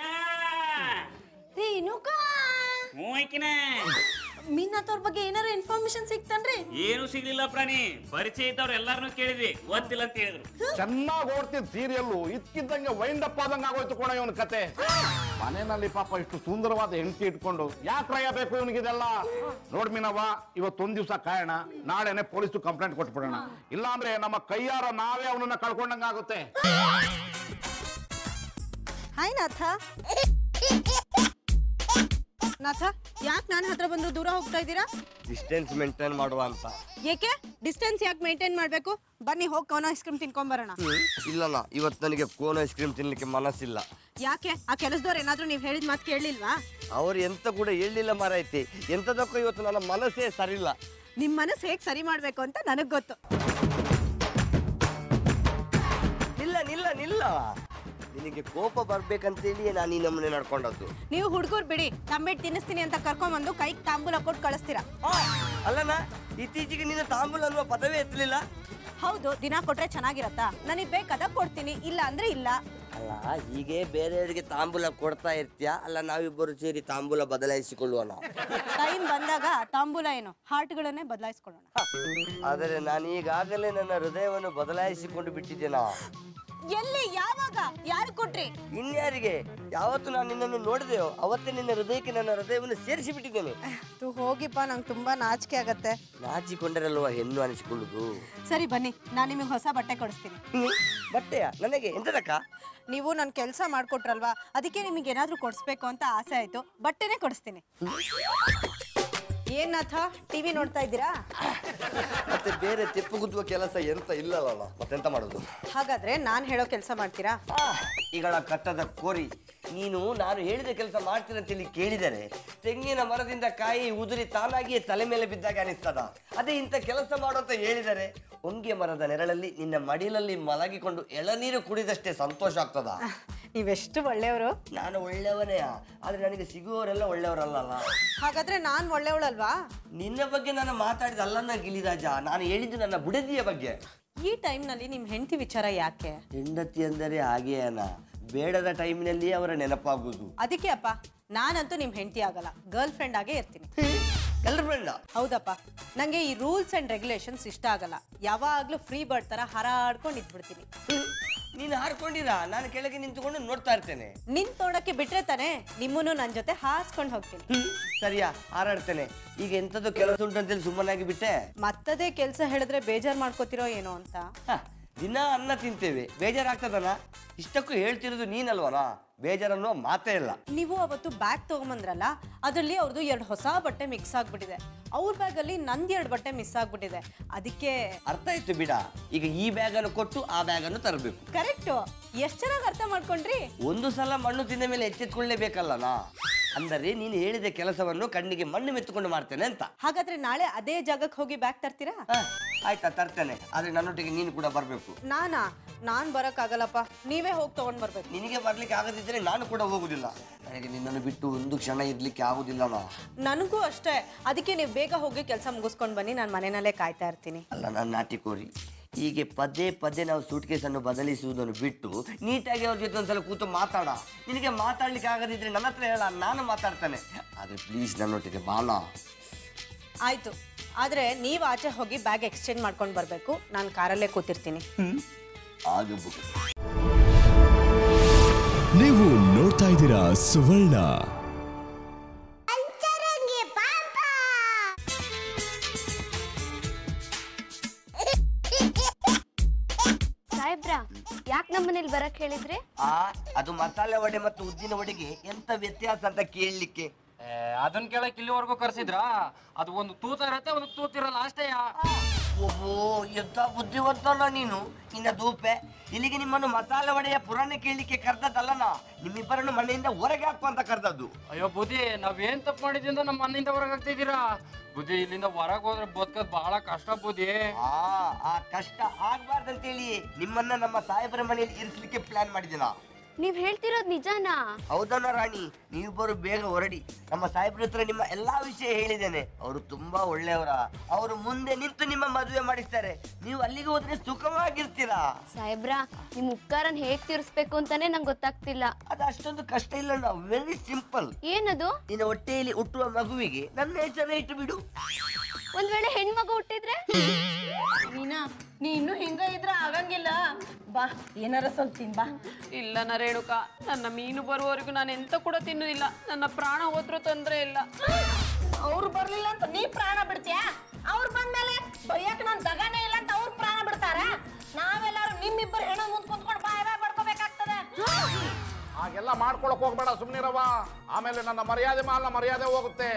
ರೇಣುಕಾ ಹ್ಞೂ ಐಕಿನ ಮೀನಾತವ್ರ ಬಗ್ಗೆ ಏನಾರ ಇನ್ಫಾರ್ಮೇಶನ್ ಸಿಕ್ತನ್ರಿ ಏನು ಸಿಗ್ಲಿಲ್ಲ ಪ್ರಾಣಿ ಪರಿಚಯ ಇದ್ದವ್ರು ಎಲ್ಲಾರನು ಕೇಳಿದ್ವಿ ಗೊತ್ತಿಲ್ಲ ಅಂತ ಹೇಳಿದ್ರು ಚೆನ್ನಾಗಿ ಓಡ್ತಿದ್ ಸೀರಿಯಲ್ಲು ಇದ್ಕಿದ್ದಂಗೆ ವೈಂಡ್ ಅಪ್ ಆದಂಗೆ ಆಗೋಯ್ತು ಕೋಣ ಇವನ ಕತೆ ಮನೆಯಲ್ಲಿ ಪಾಪ ಇಷ್ಟು ಸುಂದರವಾದ ಹೆಂಡತಿ ಇಟ್ಕೊಂಡು ಯಾಕೆ ರಯ ಬೇಕು ಇವನಿಗಿದೆಲ್ಲ ನೋಡ್ ಮೀನವ್ವ ಇವತ್ತೊಂದ್ ದಿವಸ ಕಾಯೋಣ ನಾಳೆನೆ ಪೊಲೀಸು ಕಂಪ್ಲೇಂಟ್ ಕೊಟ್ಬಿಡೋಣ ಇಲ್ಲಾಂದ್ರೆ ನಮ್ಮ ಕೈಯಾರ ನಾವೇ ಅವನನ್ನ ಕಳ್ಕೊಂಡಂಗೆ ಆಗುತ್ತೆ ಹಾಯ್ ನಾಥ ನಾಥ ಯಾಕೆ ನನ್ನ ಹತ್ರ ಬಂದು ದೂರ ಹೋಗ್ತಾ ಇದ್ದೀರಾ ಡಿಸ್ಟೆನ್ಸ್ ಮೇಂಟೈನ್ ಮಾಡುವ ಅಂತ ಏಕೆ ಡಿಸ್ಟೆನ್ಸ್ ಯಾಕೆ ಮೇಂಟೈನ್ ಮಾಡಬೇಕು ಬನ್ನಿ ಹೋಗಿ ಕೋನ್ ಐಸ್ ಕ್ರೀಮ್ ತಿನ್ಕೊಂಬರೋಣ ಇಲ್ಲಣ್ಣ ಇವತ್ತು ನನಗೆ ಕೋನ್ ಐಸ್ ಕ್ರೀಮ್ ತಿನ್ಲಿಕ್ಕೆ ಮನಸ್ಸಿಲ್ಲ ಯಾಕೆ ಆ ಕೆಲಸದವ್ರು ಏನಾದ್ರೂ ನೀವು ಹೇಳಿದ ಮಾತು ಕೇಳಲಿಲ್ವಾ ಅವ್ರು ಎಂತ ಕೂಡ ಹೇಳಿಲ್ಲ ಮಾರೈತಿ ಎಂತದಕ್ಕೂ ಇವತ್ತು ನನ್ನ ಮನಸ್ಸೇ ಸರಿಲ್ಲ ನಿಮ್ಮ ಮನಸ್ಸು ಹೇಗೆ ಸರಿ ಮಾಡಬೇಕು ಅಂತ ನನಗೆ ಗೊತ್ತು ನಿಲ್ಲ ನಿಲ್ಲ ನಿಲ್ಲ ನಿನಗೆ ಕೋಪ ಬರ್ಬೇಕಂತೇಳಿ ನಾನು ಈ ನಮ್ಮನೆ ನಡ್ಕೊಂಡದ್ದು ನೀವು ಹುಡುಗರು ಬಿಡಿ ತಂಬಿಟ್ಟು ತಿನ್ನಿಸ್ತೀನಿ ಅಂತ ಕರ್ಕೊಂಬಂದು ಕೈಗೆ ತಾಂಬೂಲ ಕೊಟ್ಟು ಕಳಿಸ್ತೀರಾ ಆ, ಅಲ್ಲಣ್ಣ ಇತ್ತೀಚೆಗೆ ನಿನ್ನ ತಾಂಬೂಲ ಅನ್ನುವ ಪದವೇ ಎತ್ತಲಿಲ್ಲ ಹೌದು ದಿನ ಕೊಟ್ರೆ ಚೆನ್ನಾಗಿರತ್ತಾ ನನಗೆ ಬೇಕಾದಾಗ ಕೊಡ್ತೀನಿ ಇಲ್ಲ ಅಂದ್ರೆ ಇಲ್ಲ ಅಲ್ಲ ಹೀಗೆ ಬೇರೆಯವರಿಗೆ ತಾಂಬೂಲ ಕೊಡ್ತಾ ಇರ್ತೀಯ ಅಲ್ಲ ನಾವಿಬ್ಬರು ಸೇರಿ ತಾಂಬೂಲ ಬದಲಾಯಿಸಿಕೊಳ್ಳುವಣ ಟೈಮ್ ಬಂದಾಗ ತಾಂಬೂಲ ಏನು ಹಾರ್ಟ್ಗಳನ್ನೇ ಬದಲಾಯಿಸ್ಕೊಳ್ಳೋಣ ಆದರೆ ನಾನು ಈಗಾಗಲೇ ನನ್ನ ಹೃದಯವನ್ನು ಬದಲಾಯಿಸಿಕೊಂಡು ಬಿಟ್ಟಿದ್ದೇನಾ ಎಲ್ಲಿ ಯಾವಾಗ ಯಾರು ಕೊಟ್ರಿ ಇನ್ಯಾರಿಗೆ ಯಾವತ್ತು ನಾನು ನಿನ್ನನ್ನು ನೋಡಿದೆಯೋ ಅವತ್ತೇ ನಿನ್ನ ಹೃದಯಕ್ಕೆ ನನ್ನ ಹೃದಯವನ್ನು ಸೇರಿಸಿ ಬಿಟ್ಟಿದ್ದೇನೆ ತು ಹೋಗಿಪ್ಪ ನಂಗೆ ತುಂಬಾ ನಾಚಿಕೆ ಆಗತ್ತೆ ನಾಚಿಕೊಂಡರಲ್ವ ಹೆಣ್ಣು ಅನಿಸಿಕೊಳ್ಳುದು ಸರಿ ಬನ್ನಿ ನಾನು ನಿಮಗೆ ಹೊಸ ಬಟ್ಟೆ ಕೊಡಿಸ್ತೀನಿ ಹ್ಮ್. ಬಟ್ಟೆಯ ನನಗೆ ಎಂತದಕ್ಕ ನೀವು ನನ್ನ ಕೆಲಸ ಮಾಡ್ಕೊಟ್ರಲ್ವಾ ಅದಕ್ಕೆ ನಿಮಗೆ ಏನಾದ್ರೂ ಕೊಡಿಸ್ಬೇಕು ಅಂತ ಆಸೆ ಆಯ್ತು ಬಟ್ಟೆನೇ ಕೊಡಿಸ್ತೀನಿ ಏನಾಥ ಟಿವಿ ನೋಡ್ತಾ ಇದ್ದೀರಾ ಮತ್ತೆ ಬೇರೆ ತೆಪ್ಪು ಗುದ್ದುವ ಕೆಲಸ ಎಂತ ಇಲ್ಲವಲ್ಲ ಮತ್ತೆಂತ ಮಾಡೋದು ಹಾಗಾದ್ರೆ ನಾನು ಹೇಳೋ ಕೆಲಸ ಮಾಡ್ತೀರಾ ಆ, ಈಗಳ ಕಟ್ಟದ ಕೋರಿ ನೀನು ನಾನು ಹೇಳಿದ ಕೆಲಸ ಮಾಡ್ತೀನಿ ಅಂತೇಳಿ ಕೇಳಿದರೆ ತೆಂಗಿನ ಮರದಿಂದ ಕಾಯಿ ಉದುರಿ ತಾನಾಗಿಯೇ ತಲೆ ಮೇಲೆ ಬಿದ್ದಾಗ ಅನಿಸ್ತದ ಅದೇ ಇಂಥ ಕೆಲಸ ಮಾಡು ಅಂತ ಹೇಳಿದರೆ ಹೊಂಗೆ ಮರದ ನೆರಳಲ್ಲಿ ನಿನ್ನ ಮಡಿಲಲ್ಲಿ ಮಲಗಿಕೊಂಡು ಎಳನೀರು ಕುಡಿದಷ್ಟೇ ಸಂತೋಷ ಆಗ್ತದ ನೀವೆಷ್ಟು ಒಳ್ಳೆಯವರು ನಾನು ಒಳ್ಳೆಯವನೇ ಆದ್ರೆ ನನಗೆ ಸಿಗುವವರೆಲ್ಲ ಒಳ್ಳೆಯವರಲ್ಲ ಹಾಗಾದ್ರೆ ನಾನು ಒಳ್ಳೆಯವಳಲ್ವಾ ನಿನ್ನ ಬಗ್ಗೆ ನಾನು ಮಾತಾಡಿದ ಅಲ್ಲನ್ನ ಗಿಲಿರಾಜ ನಾನು ಹೇಳಿದ್ದು ನನ್ನ ಬುಡದಿಯ ಬಗ್ಗೆ ಈ ಟೈಮ್ನಲ್ಲಿ ನಿಮ್ಮ ಹೆಂಡತಿ ವಿಚಾರ ಯಾಕೆ ಹೆಂಡತಿ ಅಂದರೆ ಹಾಗೇನ ಬೇಡದ ಟೈಮಿನಲ್ಲಿ ಅವರ ನೆನಪಾಗುವುದು ಅದಕ್ಕೆ ಅಪ್ಪ ನಾನಂತೂ ನಿಮ್ಮ ಹೆಂಡತಿ ಆಗಲ್ಲ ಗರ್ಲ್ ಫ್ರೆಂಡ್ ಆಗೇ ಇರ್ತೀನಿ ಗರ್ಲ್ ಫ್ರೆಂಡ್ ಹೌದಪ್ಪ ನಂಗೆ ಈ ರೂಲ್ಸ್ ಅಂಡ್ ರೆಗ್ಯುಲೇಷನ್ಸ್ ಇಷ್ಟ ಆಗಲ್ಲ ಯಾವಾಗ್ಲೂ ಫ್ರೀ ಬರ್ಡ್ ತರ ಹಾರಾಡ್ಕೊಂಡು ಇದ್ಬಿಡ್ತೀನಿ ನೀನು ಹಾರ್ಕೊಂಡಿರಾ ನಾನು ಕೆಳಗೆ ನಿಂತುಕೊಂಡು ನೋಡ್ತಾ ಇರ್ತೇನೆ ನಿಂತ್ ನೋಡಕ್ಕೆ ಬಿಟ್ರೆ ತಾನೇ ನಿಮ್ಮನ್ನು ನನ್ನ ಜೊತೆ ಹಾಸ್ಕೊಂಡು ಹೋಗ್ತೀನಿ ಸರಿಯಾ ಹಾರಾಡ್ತೇನೆ ಈಗ ಎಂಥದ್ದು ಕೆಲಸ ಉಂಟಂತೇಳಿ ಸುಮ್ಮನಾಗಿ ಬಿಟ್ಟೆ ಮತ್ತದೇ ಕೆಲಸ ಹೇಳಿದ್ರೆ ಬೇಜಾರ್ ಮಾಡ್ಕೋತಿರೋ ಏನೋ ಅಂತ ಹ, ದಿನ ಅನ್ನ ತಿಂತೇವೆ ಬೇಜಾರಾಗ್ತದನ ಇಷ್ಟಕ್ಕೂ ಹೇಳ್ತಿರೋದು ನೀನಲ್ವನಾ ಬೇಜಾರನ್ನೋ ಮಾತೇ ಇಲ್ಲ ನೀವು ಅವತ್ತು ಬ್ಯಾಗ್ ತಗೊಂಬಂದ್ರಲ್ಲ ಅದರಲ್ಲಿ ಅವ್ರದ್ದು ಎರಡು ಹೊಸ ಬಟ್ಟೆ ಮಿಕ್ಸ್ ಆಗ್ಬಿಟ್ಟಿದೆ ಅವ್ರ ಬ್ಯಾಗಲ್ಲಿ ನಂದು ಎರಡು ಬಟ್ಟೆ ಮಿಸ್ ಆಗ್ಬಿಟ್ಟಿದೆ ಅದಕ್ಕೆ ಅರ್ಥ ಆಯ್ತು ಬಿಡ ಈಗ ಈ ಬ್ಯಾಗನ್ನು ಕೊಟ್ಟು ಆ ಬ್ಯಾಗನ್ನು ತರಬೇಕು ಕರೆಕ್ಟು ಎಷ್ಟು ಚೆನ್ನಾಗಿ ಅರ್ಥ ಮಾಡ್ಕೊಂಡ್ರಿ ಒಂದು ಸಲ ಮಣ್ಣು ತಿಂದ ಮೇಲೆ ಎಚ್ಚೆತ್ಕೊಳ್ಳೇಬೇಕಲ್ಲನಾ ಅಂದರೆ ನೀನು ಹೇಳಿದ ಕೆಲಸವನ್ನು ಕಣ್ಣಿಗೆ ಮಣ್ಣು ಮೆತ್ತುಕೊಂಡು ಮಾಡ್ತೇನೆ ಅಂತ ಹಾಗಾದ್ರೆ ನಾಳೆ ಅದೇ ಜಾಗಕ್ಕೆ ಹೋಗಿ ಬ್ಯಾಗ್ ತರ್ತೀರಾ ಹ, ಆಯ್ತಾ ತರ್ತೇನೆ ಆದ್ರೆ ನನ್ನೊಟ್ಟಿಗೆ ನೀನು ಕೂಡ ಬರಬೇಕು ನಾನಾ ನಾನ್ ಬರಕ್ಕಾಗಲ್ಲಪ್ಪ ನೀವೇ ಹೋಗಿ ತಗೊಂಡ್ ಬರ್ಬೇಕು ನಿನಗೆ ಬರ್ಲಿಕ್ಕೆ ಆಗದಿದ್ದರೆ ನಾನು ಕೂಡ ಹೋಗುದಿಲ್ಲ ನನಗೆ ನಿನ್ನನ್ನು ಬಿಟ್ಟು ಒಂದು ಕ್ಷಣ ಇರ್ಲಿಕ್ಕೆ ಆಗುದಿಲ್ಲನಾ ನನಗೂ ಅಷ್ಟೇ ಅದಕ್ಕೆ ನೀವು ಬೇಗ ಹೋಗಿ ಕೆಲಸ ಮುಗಿಸ್ಕೊಂಡು ಬನ್ನಿ ನಾನು ಮನೆಯಲ್ಲೇ ಕಾಯ್ತಾ ಇರ್ತೀನಿ ಅಲ್ಲ ನಾನು ನಾಟಿ ಕೋರಿ ಹೀಗೆ ಪದೇ ಪದೇ ನಾವು ಸೂಟ್ ಕೇಸನ್ನು ಬದಲಿಸುವುದನ್ನು ಬಿಟ್ಟು ನೀಟಾಗಿ ಅವ್ರ ಜೊತೆ ಒಂದ್ಸಲ ಕೂತು ಮಾತಾಡ ನಿನಗೆ ಮಾತಾಡ್ಲಿಕ್ಕೆ ಆಗದಿದ್ರೆ ನನ್ನ ಹತ್ರ ಹೇಳ ನಾನು ಮಾತಾಡ್ತಾನೆ ಆದ್ರೆ ಪ್ಲೀಸ್ ನನ್ನೊಟ್ಟಿಗೆ ಬಾಲ ಆಯ್ತು ಆದ್ರೆ ನೀವು ಆಚೆ ಹೋಗಿ ಬ್ಯಾಗ್ ಎಕ್ಸ್ಚೇಂಜ್ ಮಾಡ್ಕೊಂಡು ಬರಬೇಕು ನಾನು ಕಾರಲ್ಲೇ ಕೂತಿರ್ತೀನಿ ಆಗಬಹುದು ನೀವು ನೋಡ್ತಾ ಇದ್ದೀರಾ ಸುವರ್ಣ ಸಾಹೇಬ್ರ ಯಾಕೆ ನಮ್ಮ ಮನೇಲಿ ಬರಕ್ ಹೇಳಿದ್ರಿ ಆ ಅದು ಮಸಾಲೆ ವಡೆ ಮತ್ತು ಉದ್ದಿನ ವಡೆಗೆ ಎಂತ ವ್ಯತ್ಯಾಸ ಅಂತ ಕೇಳಲಿಕ್ಕೆ ಅದನ್ನ ಕೇಳಕ್ ಇಲ್ಲಿವರೆಗೂ ಕರ್ಸಿದ್ರಾ ಅದು ಒಂದು ತೂತ ಇರತ್ತೆ ಒಂದು ತೂತಿರಲ್ಲ ಅಷ್ಟೇ ಓಹೋ ಎಂತ ಬುದ್ಧಿವಂತನ ನೀನು ಇನ್ನ ದೂಪೆ ಇಲ್ಲಿಗೆ ನಿಮ್ಮನ್ನು ಮಸಾಲೆ ವಡೆಯ ಪುರಾಣ ಕೇಳಲಿಕ್ಕೆ ಕರ್ದದ್ದಲ್ಲನ ನಿಮ್ಮಿಬ್ಬರನ್ನು ಮನೆಯಿಂದ ಹೊರಗೆ ಹಾಕು ಅಂತ ಕರ್ದದ್ದು ಅಯ್ಯೋ ಬುದ್ಧಿ ನಾವೇನ್ ತಪ್ಪು ಮಾಡಿದ್ರಿಂದ ನಮ್ಮ ಮನೆಯಿಂದ ಹೊರಗೆ ಆಗ್ತಿದ್ದೀರಾ ಬುದ್ಧಿ ಇಲ್ಲಿಂದ ಹೊರಗೆ ಹೋದ್ರೆ ಬದುಕೋದ್ ಬಹಳ ಕಷ್ಟ ಬುದ್ಧಿ ಆ ಆ ಕಷ್ಟ ಆಗ್ಬಾರ್ದಂತೇಳಿ ನಿಮ್ಮನ್ನ ನಮ್ಮ ಸಾಹೇಬರ ಮನೆಯಲ್ಲಿ ಇರಿಸ್ಲಿಕ್ಕೆ ಪ್ಲಾನ್ ಮಾಡಿದಿನ ನೀವ್ ಹೇಳ್ತಿರೋದ್ ನಿಜಾನಾ ಹೌದಣ್ಣ ರಾಣಿ ನೀವಿಬ್ಬರು ಬೇಗ ಹೊರಡಿ ನಮ್ಮ ಸಾಹೇಬ್ರ ಹತ್ರ ನಿಮ್ಮ ಎಲ್ಲಾ ವಿಷಯ ಹೇಳಿದ್ದೇನೆ ಅವರು ತುಂಬಾ ಒಳ್ಳೆಯವರ ಅವರು ಮುಂದೆ ನಿಂತು ನಿಮ್ಮ ಮದುವೆ ಮಾಡಿಸ್ತಾರೆ ನೀವು ಅಲ್ಲಿಗೆ ಹೋದ್ರೆ ಸುಖವಾಗಿರ್ತೀರಾ ಸಾಹೇಬ್ರ ನಿಮ್ ಉಪಕಾರನ್ ಹೇಗ್ ತೀರಿಸ್ಬೇಕು ಅಂತಾನೆ ನಂಗೆ ಗೊತ್ತಾಗ್ತಿಲ್ಲ ಅದು ಅಷ್ಟೊಂದು ಕಷ್ಟ ಇಲ್ಲ ನಾವು ವೆರಿ ಸಿಂಪಲ್ ಏನದು ನಿನ್ನ ಹೊಟ್ಟೆಯಲ್ಲಿ ಹುಟ್ಟುವ ಮಗುವಿಗೆ ನನ್ನ ಹೆಸರೇ ಇಟ್ಟು ಬಿಡು ಒಂದ್ ವೇಳೆ ಹೆಣ್ಮಗು ಹುಟ್ಟಿದ್ರೆ ಮೀನಾ ನೀ ಇನ್ನೂ ಹಿಂಗ ಇದ್ರ ಆಗಂಗಿಲ್ಲ ಬಾ ಏನಾರ ಸ್ವಲ್ಪ ತಿನ್ ಬಾ ಇಲ್ಲ ನ ರೇಣುಕ ನನ್ನ ಮೀನು ಬರುವವರೆಗೂ ನಾನು ಎಂತ ಕೂಡ ತಿನ್ನುವುದಿಲ್ಲ ನನ್ನ ಪ್ರಾಣ ಹೋದ್ರೂ ತೊಂದರೆ ಇಲ್ಲ ಅವ್ರು ಬರ್ಲಿಲ್ಲ ಅಂತ ನೀ ಪ್ರಾಣ ಬಿಡ್ತೀಯಾ ಅವ್ರು ಬಂದ್ಮೇಲೆ ಬೈಯಕ್ ನನ್ ದಗನೇ ಇಲ್ಲ ಅಂತ ಅವ್ರು ಪ್ರಾಣ ಬಿಡ್ತಾರ ನಾವೆಲ್ಲರೂ ನಿಮ್ಮಿಬ್ಬರು ಹೆಣ್ಣು ಮುಂದ್ ಕುಂತ್ಕೊಂಡು ಬಾಯ್ ಬಾಯ್ ಬಡ್ಕೋಬೇಕಾಗ್ತದೆ ಹಾಗೆಲ್ಲ ಮಾಡ್ಕೊಳಕ್ ಹೋಗ್ಬೇಡ ಸುಮ್ನಿರವ ಆಮೇಲೆ ನನ್ನ ಮರ್ಯಾದೆ ಮಾಲ ಮರ್ಯಾದೆ ಹೋಗುತ್ತೆ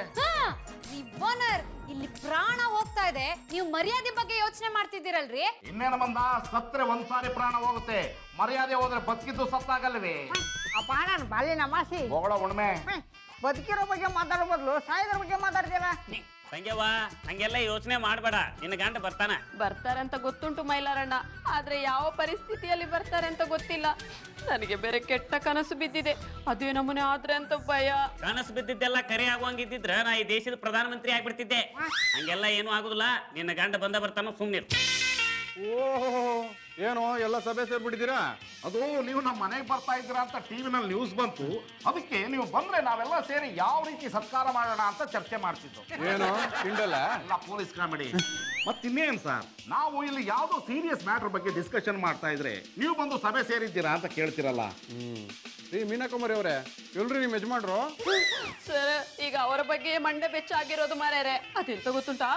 ಓನರ್ ಇಲ್ಲಿ ಪ್ರಾಣ ಹೋಗ್ತಾ ಇದೆ ನೀವು ಮರ್ಯಾದೆ ಬಗ್ಗೆ ಯೋಚನೆ ಮಾಡ್ತಿದ್ದೀರಲ್ರಿ ಇನ್ನೇನ ಮಂದ ಸತ್ರೆ ಒಂದ್ಸಾರಿ ಪ್ರಾಣ ಹೋಗುತ್ತೆ ಮರ್ಯಾದೆ ಹೋದ್ರೆ ಬದುಕಿದ್ದು ಸತ್ತಾಗಲ್ವೇ ಅಪ್ಪ ನಾನು ಬಾಲಿನ ಮಾಸಿ ಹೋಗಳ ಉಣ್ಮೆ ಬದುಕಿರೋ ಬಗ್ಗೆ ಮಾತಾಡೋ ಬದಲು ಸಾಯೋದ್ರ ಬಗ್ಗೆ ಮಾತಾಡ್ತೀರಾ ತಂಗ್ಯವ್ವ ಹಂಗೆಲ್ಲ ಯೋಚನೆ ಮಾಡಬೇಡ ನಿನ್ನ ಗಂಡ ಬರ್ತಾನ ಬರ್ತಾರೆ ಅಂತ ಗೊತ್ತುಂಟು ಮೈಲಾರಣ್ಣ ಆದ್ರೆ ಯಾವ ಪರಿಸ್ಥಿತಿಯಲ್ಲಿ ಬರ್ತಾರೆ ಅಂತ ಗೊತ್ತಿಲ್ಲ ನನಗೆ ಬೇರೆ ಕೆಟ್ಟ ಕನಸು ಬಿದ್ದಿದೆ ಅದೇ ನಮೂನೆ ಆದ್ರೆ ಅಂತ ಭಯ ಕನಸು ಬಿದ್ದಿದ್ದೆಲ್ಲ ಕರೆ ಆಗುವಂಗಿದ್ದಿದ್ರ ನಾ ಈ ದೇಶದ ಪ್ರಧಾನಮಂತ್ರಿ ಆಗ್ಬಿಡ್ತಿದ್ದೆ ಹಂಗೆಲ್ಲ ಏನೂ ಆಗುದಿಲ್ಲ ನಿನ್ನ ಗಂಡ ಬಂದ ಬರ್ತಾನ ಸುಮ್ನಿರು ಓಹೋ ಏನೋ ಎಲ್ಲ ಸಭೆ ಸೇರ್ಬಿಟ್ಟಿದ್ದೀರಾ ಅದು ನೀವು ನಮ್ಮ ಮನೆಗೆ ಬರ್ತಾ ಇದ್ದೀರಾ ಅಂತ ಟಿವಿನಲ್ಲಿ ನ್ಯೂಸ್ ಬಂತು ಅದಕ್ಕೆ ನೀವು ಬಂದ್ರೆ ನಾವೆಲ್ಲ ಸೇರಿ ಯಾವ ರೀತಿ ಸತ್ಕಾರ ಮಾಡೋಣ ಅಂತ ಚರ್ಚೆ ಮಾಡ್ತಿದ್ದು ಏನು ತಿಂಡಲ್ಲ ಎಲ್ಲ ಪೊಲೀಸ್ ಕಾಮಿಡಿ ಮತ್ತಿನ್ನೇನ್ ಸರ್ ನಾವು ಇಲ್ಲಿ ಯಾವುದೋ ಸೀರಿಯಸ್ ಮ್ಯಾಟರ್ ಬಗ್ಗೆ ಡಿಸ್ಕಷನ್ ಮಾಡ್ತಾ ಇದ್ರೆ ನೀವು ಬಂದು ಸಭೆ ಸೇರಿದ್ದೀರಾ ಅಂತ ಕೇಳ್ತಿರಲ್ಲ ಹ್ಮ್ ರೀ ಮೀನಾಕುಮಾರಿ ಅವರೇ ಎಲ್ರಿ ನಿಮ್ ಯಜಮಾನ್ರು ಸರ್ ಈಗ ಅವರ ಬಗ್ಗೆ ಮಂಡೆ ಬೆಚ್ಚಾಗಿರೋದು ಮಾರ್ಯಾರೆ ಅದೆಂತ ಗೊತ್ತುಂಟಾ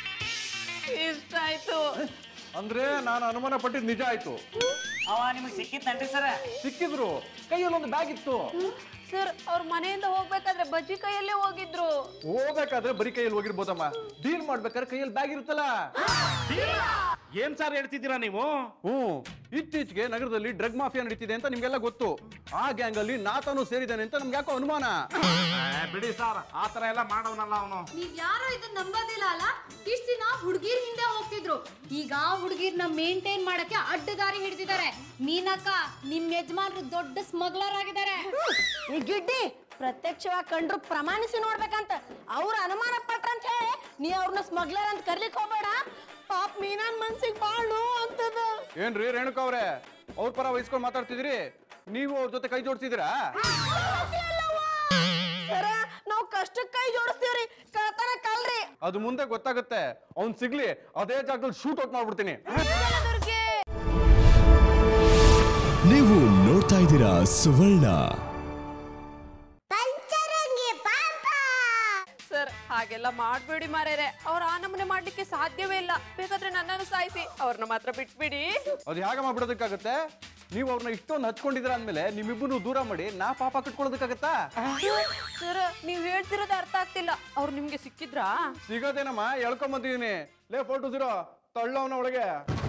ಇಷ್ಟ ಆಯ್ತು ಅಂದ್ರೆ ನಾನು ಅನುಮಾನ ಪಟ್ಟಿದ್ ನಿಜ ಆಯ್ತು ಅವ ನಿಮಗೆ ಸಿಕ್ಕಿತ್ತನ್ರಿ ಸರ ಸಿಕ್ಕಿದ್ರು ಕೈಯಲ್ಲಿ ಒಂದು ಬ್ಯಾಗ್ ಇತ್ತು ಸರ್ ಅವ್ರ ಮನೆಯಿಂದ ಹೋಗ್ಬೇಕಾದ್ರೆ ಬಜ್ಜಿ ಕೈಯಲ್ಲೇ ಹೋಗಿದ್ರು ಹೋಗ್ಬೇಕಾದ್ರೆ ಬರೀ ಕೈಯಲ್ಲಿ ಹೋಗಿರ್ಬೋದಮ್ಮ ಡೀಲ್ ಮಾಡ್ಬೇಕಾದ್ರೆ ಕೈಯಲ್ಲಿ ಬ್ಯಾಗ್ ಇರುತ್ತಲ್ಲ ಏನ್ ಸರ್ ಹೇಳ್ತಿದ್ದೀರಾ ನೀವು ಹ್ಮ್ ಇತ್ತೀಚೆಗೆ ನಗರದಲ್ಲಿ ಡ್ರಗ್ ಮಾಫಿಯಾ ನಡೀತಿದೆ ಅಂತ ನಿಮ್ಗೆಲ್ಲ ಗೊತ್ತು ಆ ಗ್ಯಾಂಗ್ ಅಲ್ಲಿ ನಾತಾನು ಸೇರಿದ್ದಾನೆ ಅಂತ ನಮ್ಗೆ ಯಾಕೋ ಅನುಮಾನ ಏ, ಬಿಡಿ ಸರ್ ಆ ತರ ಎಲ್ಲ ಮಾಡೋನಲ್ಲ ಅವನು ನೀವ್ ಯಾರು ಇದನ್ನ ನಂಬೋದಿಲ್ಲ ಅಲ್ಲ ಇಷ್ಟ ದಿನ ಹುಡುಗಿರ್ ಹಿಂದೆ ಹೋಗ್ತಿದ್ರು ಈಗ ಹುಡುಗಿರ್ನ ಮೇಂಟೈನ್ ಮಾಡಕ್ಕೆ ಅಡ್ಡ ದಾರಿ ಹಿಡಿದಿದ್ದಾರೆ ಮೀನಕ್ಕ ನಿಮ್ ಯಜಮಾನ್ರು ದೊಡ್ಡ ಸ್ಮಗ್ಲರ್ ಆಗಿದ್ದಾರೆ ಈ ಗಿಡ್ಡಿ ಪ್ರತ್ಯಕ್ಷವಾಗಿ ಕಂಡ್ರು ಪ್ರಮಾಣಿಸಿ ನೋಡ್ಬೇಕಂತ ಅವ್ರ ಅನುಮಾನ ಪಟ್ರ ಅಂತ ಹೇಳಿ ನೀ ಅವ್ರನ್ನ ಸ್ಮಗ್ಲರ್ ಅಂತ ಕರ್ಲಿಕ್ ಹೋಗ್ಬೇಡ ಪಾಪ ಮೀನಾನ್ ಮನ್ಸಿಗೆ ಬಾಳ್ ನೋವು ಅಂತದ ಏನ್ರಿ ರೇಣುಕಾ ಅವ್ರೆ ಅವ್ರ ಪರ ವಹಿಸ್ಕೊಂಡು ಮಾತಾಡ್ತಿದ್ರಿ ನೀವು ಅವ್ರ ಜೊತೆ ಕೈ ಜೋಡಿಸಿದಿರಾ ಸರ ನಾವು ಕಷ್ಟಕ್ಕೆ ಕೈ ಜೋಡಿಸ್ತೀವ್ರಿ ಕಳ್ತನ ಕಲ್ರಿ ಅದು ಮುಂದೆ ಗೊತ್ತಾಗುತ್ತೆ ಅವ್ನ್ ಸಿಗ್ಲಿ ಅದೇ ಜಾಗದಲ್ಲಿ ಶೂಟ್ ಔಟ್ ಮಾಡ್ಬಿಡ್ತೀನಿ ನೀವು ನೋಡ್ತಾ ಇದ್ದೀರಾ ಸುವರ್ಣ ಸರ್ ಹಾಗೆಲ್ಲ ಮಾಡ್ಬೇಡಿ ಮಾರ್ಯಾರೆ ಅವ್ರ ಆ ನಮೂನೆ ಮಾಡ್ಲಿಕ್ಕೆ ಸಾಧ್ಯವೇ ಇಲ್ಲ ಬೇಕಾದ್ರೆ ನನ್ನನ್ನು ಸಾಯಿಸಿ ಅವ್ರನ್ನ ಮಾತ್ರ ಬಿಟ್ಬಿಡಿ ಅದು ಹೇಗ ಮಾಡ್ಬಿಡೋದಕ್ಕಾಗತ್ತೆ ನೀವು ಅವ್ರನ್ನ ಇಷ್ಟೊಂದು ಹಚ್ಕೊಂಡಿದ್ರ ಅಂದ್ಮೇಲೆ ನಿಮ್ಮಿಬ್ಬರು ದೂರ ಮಾಡಿ ನಾ ಪಾಪ ಕಟ್ಕೊಳ್ಳೋದಕ್ಕಾಗತ್ತಾ ಸರ್ ನೀವ್ ಹೇಳ್ತಿರೋದು ಅರ್ಥ ಆಗ್ತಿಲ್ಲ ಅವ್ರು ನಿಮ್ಗೆ ಸಿಕ್ಕಿದ್ರಾ ಸಿಗೋದೇನಮ್ಮ ಎಳ್ಕೊಂಡ್ ಬಂದಿದೀನಿ ಲೇ ಫೋಟೋ ಜೀರೋ ತಳ್ಳವನ ಒಳಗೆ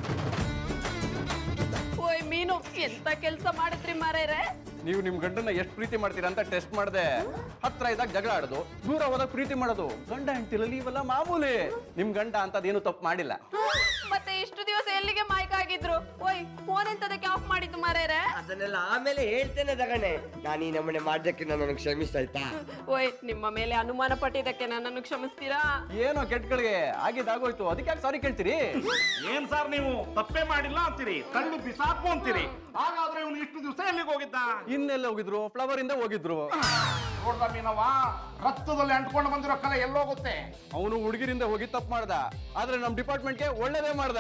ಓಯ್ ಮೀನು ಎಂತ ಕೆಲ್ಸ ಮಾಡಿದ್ರಿ ಮಾರ್ಯಾರೆ ನೀವು ನಿಮ್ ಗಂಡನ್ನ ಎಷ್ಟು ಪ್ರೀತಿ ಮಾಡ್ತೀರಾ ಅಂತ ಟೆಸ್ಟ್ ಮಾಡಿದೆ ಹತ್ರ ಇದ್ದಾಗ ಜಗಳ ಆಡೋದು ದೂರ ಹೋದಾಗ ಪ್ರೀತಿ ಮಾಡೋದು ಗಂಡ ಹೆಂಡತಿರಲ್ಲಿ ಇವೆಲ್ಲ ಮಾಮೂಲಿ ನಿಮ್ ಗಂಡ ಅಂತದೇನು ತಪ್ಪು ಮಾಡಿಲ್ಲ ಮತ್ತೆ ಇಷ್ಟು ದಿವಸ ಎಲ್ಲಿಗೆ ಮಾಯ್ಕ್ ಆಗಿದ್ರು ಓಯ್ ಫೋನ್ ಎಂತದಕ್ಕೆ ಆಫ್ ಮಾಡಿದ್ದು ಮಾರ್ಯಾರೆ ಅದನ್ನೆಲ್ಲ ಆಮೇಲೆ ಹೇಳ್ತೇನೆ ತಗಣೆ ನಾನು ಈ ನಮ್ಮನೆ ಮಾಡ್ದಕ್ಕೆ ನನ್ನನ್ನು ಕ್ಷಮಿಸಾಯ್ತಾ ಓಯ್ ನಿಮ್ಮ ಮೇಲೆ ಅನುಮಾನ ಪಟ್ಟಿದ್ದಕ್ಕೆ ನನ್ನನ್ನು ಕ್ಷಮಿಸ್ತೀರಾ ಏನೋ ಕೆಟ್ಟಗಳಿಗೆ ಆಗಿದ್ದಾಗೋಯ್ತು ಅದಕ್ಕೆ ಯಾಕೆ ಸಾರಿ ಕೇಳ್ತೀರಿ ಏನ್ ಸರ್ ನೀವು ತಪ್ಪೇ ಮಾಡಿಲ್ಲ ಅಂತೀರಿ ತಳ್ಳಿ ಬಿಸಾಕು ಅಂತೀರಿ ಹಾಗಾದ್ರೆ ಇವನು ಇಷ್ಟು ದಿವಸ ಎಲ್ಲಿಗೆ ಹೋಗಿದ್ದ ಇನ್ನೆಲ್ಲ ಹೋಗಿದ್ರು ಫ್ಲವರ್ ಇಂದ ಹೋಗಿದ್ರು ನೋಡ್ದ ಮೀನವ್ವ ರಕ್ತದಲ್ಲಿ ಅಂಟ್ಕೊಂಡು ಬಂದಿರೋ ಕಲೆ ಎಲ್ಲೋಗುತ್ತೆ ಅವನು ಹುಡುಗಿರಿಂದ ಹೋಗಿ ತಪ್ಪು ಮಾಡ್ದ ಆದ್ರೆ ನಮ್ ಡಿಪಾರ್ಟ್ಮೆಂಟ್ಗೆ ಒಳ್ಳೇದೇ ಮಾಡ್ದ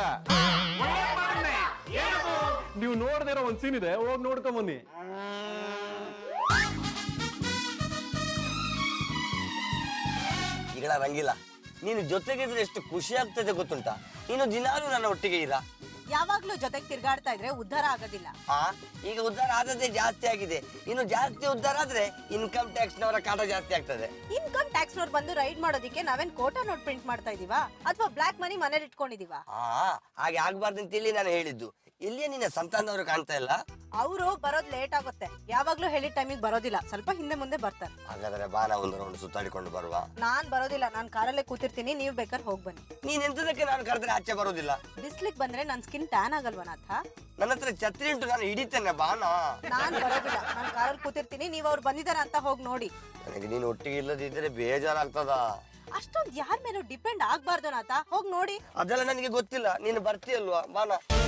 ನೀವು ನೋಡ್ದೇ ಇರೋ ಒಂದ್ ಸೀನ್ ಇದೆ ಹೋಗಿ ನೋಡ್ಕೊಂಡ್ ಬನ್ನಿ ಈಗ ರಂಗಿಲ್ಲ ನೀನು ಜೊತೆಗಿದ್ರೆ ಎಷ್ಟು ಖುಷಿ ಆಗ್ತದೆ ಗೊತ್ತುಂಟಾ ನೀನು ದಿನಾಲೂ ನನ್ನ ಒಟ್ಟಿಗೆ ಇರ ಯಾವಾಗ್ಲೂ ಜೊತೆಗೆ ತಿರ್ಗಾಡ್ತಾ ಇದ್ರೆ ಉದ್ಧಾರ ಆಗೋದಿಲ್ಲ ಆ ಈಗ ಉದ್ಧಾರ ಆದದ್ದೇ ಜಾಸ್ತಿ ಆಗಿದೆ ಇನ್ನು ಜಾಸ್ತಿ ಉದ್ಧಾರ ಆದ್ರೆ ಇನ್ಕಮ್ ಟ್ಯಾಕ್ಸ್ ನವರ ಕಾಟ ಜಾಸ್ತಿ ಆಗ್ತದೆ ಇನ್ಕಮ್ ಟ್ಯಾಕ್ಸ್ ನವ್ರು ಬಂದು ರೈಡ್ ಮಾಡೋದಕ್ಕೆ ನಾವೇನ್ ಕೋಟಾ ನೋಟ್ ಪ್ರಿಂಟ್ ಮಾಡ್ತಾ ಇದೀವಾ ಅಥವಾ ಬ್ಲಾಕ್ ಮನಿ ಮನೇಲಿ ಇಟ್ಕೊಂಡಿದೀವಾ ಆ ಹಾಗೆ ಆಗ್ಬಾರ್ದು ಅಂತೇಳಿ ನಾನು ಹೇಳಿದ್ದು ಇಲ್ಲಿಯೇ ನಿನ್ನ ಸಂತಾನದವರು ಕಾಣ್ತಾ ಇಲ್ಲ ಅವರು ಬರೋದ್ ಲೇಟ್ ಆಗುತ್ತೆ ಯಾವಾಗ್ಲೂ ಹೇಳಿದ ಟೈಮಿಗೆ ಬರೋದಿಲ್ಲ ಸ್ವಲ್ಪ ಹಿಂದೆ ಮುಂದೆ ಬರ್ತಾರೆ ಹಾಗಾದ್ರೆ ಬಾನ ಒಂದು ರೌಂಡ್ ಸುತ್ತಾಡಿಕೊಂಡು ಬರುವ ನಾನ್ ಬರೋದಿಲ್ಲ ನಾನ್ ಕಾರಲ್ಲೇ ಕೂತಿರ್ತೀನಿ ನೀವ್ ಬೇಕಾದ್ರೆ ಹೋಗ್ ಬನ್ನಿ ನೀನ್ ಎಂತದಕ್ಕೆ ನಾನು ಕರೆದ್ರೆ ಆಚೆ ಬರೋದಿಲ್ಲ ಬಿಸ್ಲಿಗ್ ಬಂದ್ರೆ ನನ್ ಸ್ಕಿನ್ ಟ್ಯಾನ್ ಆಗಲ್ವಾ ನಾಥ ನನ್ನ ಹತ್ರ ಛತ್ರಿ ಉಂಟು ನಾನು ಹಿಡಿತೇನೆ ಬಾನ ನಾನ್ ಬರೋದಿಲ್ಲ ನಾನ್ ಕಾರಲ್ಲಿ ಕೂತಿರ್ತೀನಿ ನೀವ್ ಅವ್ರು ಬಂದಿದಾರ ಅಂತ ಹೋಗ್ ನೋಡಿ ನನಗೆ ನೀನು ಒಟ್ಟಿಗೆ ಇಲ್ಲದಿದ್ದರೆ ಬೇಜಾರಾಗ್ತದ ಅಷ್ಟೊಂದ್ ಯಾರ ಮೇಲೂ ಡಿಪೆಂಡ್ ಆಗ್ಬಾರ್ದು ನಾಥ ಹೋಗ್ ನೋಡಿ ಅದೆಲ್ಲ ನನಗೆ ಗೊತ್ತಿಲ್ಲ ನೀನು ಬರ್ತೀಯಲ್ವಾ ಬಾನ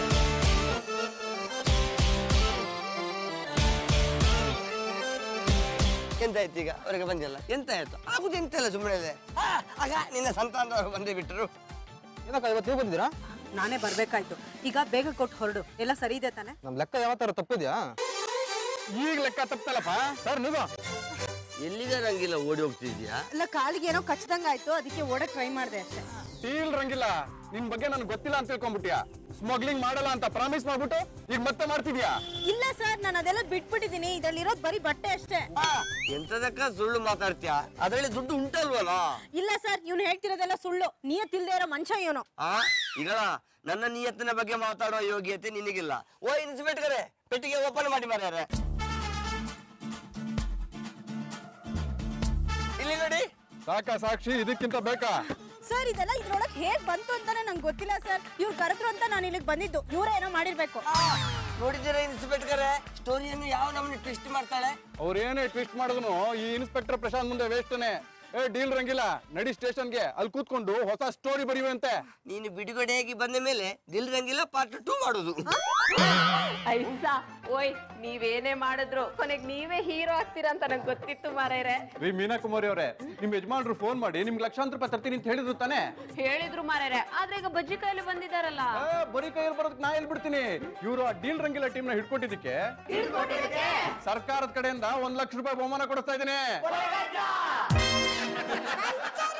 ಎಂತಾಯ್ತು ಈಗ ಅವರಿಗೆ ಬಂದಿಲ್ಲ ಎಂತ ಆಯ್ತು ಆಗುದು ಎಂತ ಇಲ್ಲ ಸುಮ್ಮನೆ ಇದೆ ಆ, ಆಗ ನಿನ್ನ ಸಂತಾನದವರು ಬಂದೇ ಬಿಟ್ಟರು ಏನಕ್ಕ ಇವತ್ತು ನೀವು ಬಂದಿದ್ದೀರಾ ನಾನೇ ಬರ್ಬೇಕಾಯ್ತು ಈಗ ಬೇಗ ಕೊಟ್ಟು ಹೊರಡು ಎಲ್ಲ ಸರಿ ಇದೆ ತಾನೆ ನಮ್ ಲೆಕ್ಕ ಯಾವತ್ತಾರ ತಪ್ಪಿದ್ಯಾ ಈಗ ಲೆಕ್ಕ ತಪ್ಪಲ್ಲಪ್ಪ ಸರ್ ನೀವು ಎಲ್ಲಿಗೆ ರಂಗಿಲ್ಲ ಓಡಿ ಹೋಗ್ತಿದ್ಯಾ ಅಲ್ಲ ಕಾಲಿಗೆ ಏನೋ ಕಚ್ಚದಂಗಾಯ್ತು ಅದಕ್ಕೆ ಓಡಕ್ ಟ್ರೈ ಮಾಡ್ದೆ ಅಷ್ಟೇ ಟೀಲ್ ರಂಗಿಲ್ಲ ನಿನ್ ಬಗ್ಗೆ ನನ್ಗೆ ಗೊತ್ತಿಲ್ಲ ಅಂತ ತಿಳ್ಕೊಂಡ್ಬಿಟ್ಯಾ ಸ್ಮಗ್ಲಿಂಗ್ ಮಾಡಲ್ಲ ಅಂತ ಪ್ರಾಮಿಸ್ ಮಾಡ್ಬಿಟ್ಟು ಈಗ ಮತ್ತೆ ಮಾಡ್ತಿದ್ಯಾ ಇಲ್ಲ ಸರ್ ನಾನು ಅದೆಲ್ಲ ಬಿಟ್ಬಿಟ್ಟಿದೀನಿ ಇದ್ರಲ್ಲಿರೋದ್ ಬರೀ ಬಟ್ಟೆ ಅಷ್ಟೇ ಎಂತದಕ್ಕ ಸುಳ್ಳು ಮಾತಾಡ್ತೀಯಾ ಅದ್ರಲ್ಲಿ ದುಡ್ಡು ಉಂಟಲ್ವಲ್ಲ ಇಲ್ಲ ಸರ್ ಇವ್ನು ಹೇಳ್ತಿರೋದೆಲ್ಲ ಸುಳ್ಳು ನಿಯತ್ತಿಲ್ದೇ ಇರೋ ಮನುಷ್ಯ ಇವನು ಆ ಈಗ ನನ್ನ ನಿಯತ್ತಿನ ಬಗ್ಗೆ ಮಾತಾಡೋ ಯೋಗ್ಯತೆ ನಿನಗಿಲ್ಲ ಓ ಇನ್ಸ್ಪೆಕ್ಟರ್ ಪೆಟ್ಟಿಗೆ ಓಪನ್ ಮಾಡಿ ಮಾರ್ಯಾರೆ ಇಲ್ಲಿ ನೋಡಿ ಸಾಕ ಸಾಕ್ಷಿ ಇದಕ್ಕಿಂತ ಬೇಕಾ ಸರ್ ಇದೆಲ್ಲ ಇದ್ರೊಳಗೆ ಹೇಗ್ ಬಂತು ಅಂತಾನೆ ನಂಗೆ ಗೊತ್ತಿಲ್ಲ ಸರ್ ಇವ್ರು ಕರೆದ್ರು ಅಂತ ನಾನು ಇಲ್ಲಿಗೆ ಬಂದಿದ್ದು ಇವರೇ ಏನೋ ಮಾಡಿರ್ಬೇಕು ನೋಡಿದ್ದೀರಾ ಇನ್ಸ್ಪೆಕ್ಟರ್ ಸ್ಟೋರಿಯನ್ನು ಯಾವ ನಮ್ಮನ್ನ ಟ್ವಿಸ್ಟ್ ಮಾಡ್ತಾಳೆ ಅವ್ರೇನೇ ಟ್ವಿಸ್ಟ್ ಮಾಡಿದ್ರು ಈ ಇನ್ಸ್ಪೆಕ್ಟರ್ ಪ್ರಶಾಂತ್ ಮುಂದೆ ವೇಸ್ಟ್ನೆ ಏ ಡೀಲ್ ರಂಗಿಲ್ಲ ನಡಿ ಸ್ಟೇಷನ್ಗೆ ಅಲ್ಲಿ ಕೂತ್ಕೊಂಡು ಹೊಸ ಸ್ಟೋರಿ ಬರೆಯುವಂತೆ ನೀನು ಬಿಡುಗಡೆಯಾಗಿ ಬಂದ ಮೇಲೆ ದಿಲ್ ರಂಗಿಲ್ಲ ಪಾರ್ಟ್ ಟೂ ಮಾಡುದು ಐಸಾ ಓಯ್ ನೀವೇನೇ ಮಾಡಿದ್ರು ಕೊನೆಗ್ ನೀವೇ ಹೀರೋ ಆಗ್ತೀರಾ ಅಂತ ನಂಗೆ ಗೊತ್ತಿತ್ತು ಮಾರೇರೆ ರೀ ಮೀನಾ ಕುಮಾರಿ ಅವರೇ ನಿಮ್ ಯಜಮಾನ್ರು ಫೋನ್ ಮಾಡಿ ನಿಮ್ಗೆ ಲಕ್ಷಾಂತರ ರೂಪಾಯಿ ತರ್ತೀನಿ ಅಂತ ಹೇಳಿದ್ರು ತಾನೇ ಹೇಳಿದ್ರು ಮಾರೇರೆ ಆದ್ರೆ ಈಗ ಬಜ್ಜಿ ಕೈಲಿ ಬಂದಿದಾರಲ್ಲ ಏ, ಬರೀ ಕೈಯಲ್ಲಿ ಬರೋದಕ್ಕೆ ನಾ ಎಲ್ಲಿ ಬಿಡ್ತೀನಿ ಇವರು ಆ ಡೀಲ್ ರಂಗಿಲ್ಲ ಟೀಮ್ ನ ಹಿಡ್ಕೊಟ್ಟಿದ್ದಕ್ಕೆ ಸರ್ಕಾರದ ಕಡೆಯಿಂದ ಒಂದ್ ಲಕ್ಷ ರೂಪಾಯಿ ಬಹುಮಾನ ಕೊಡಿಸ್ತಾ ಇದ್ದೀನಿ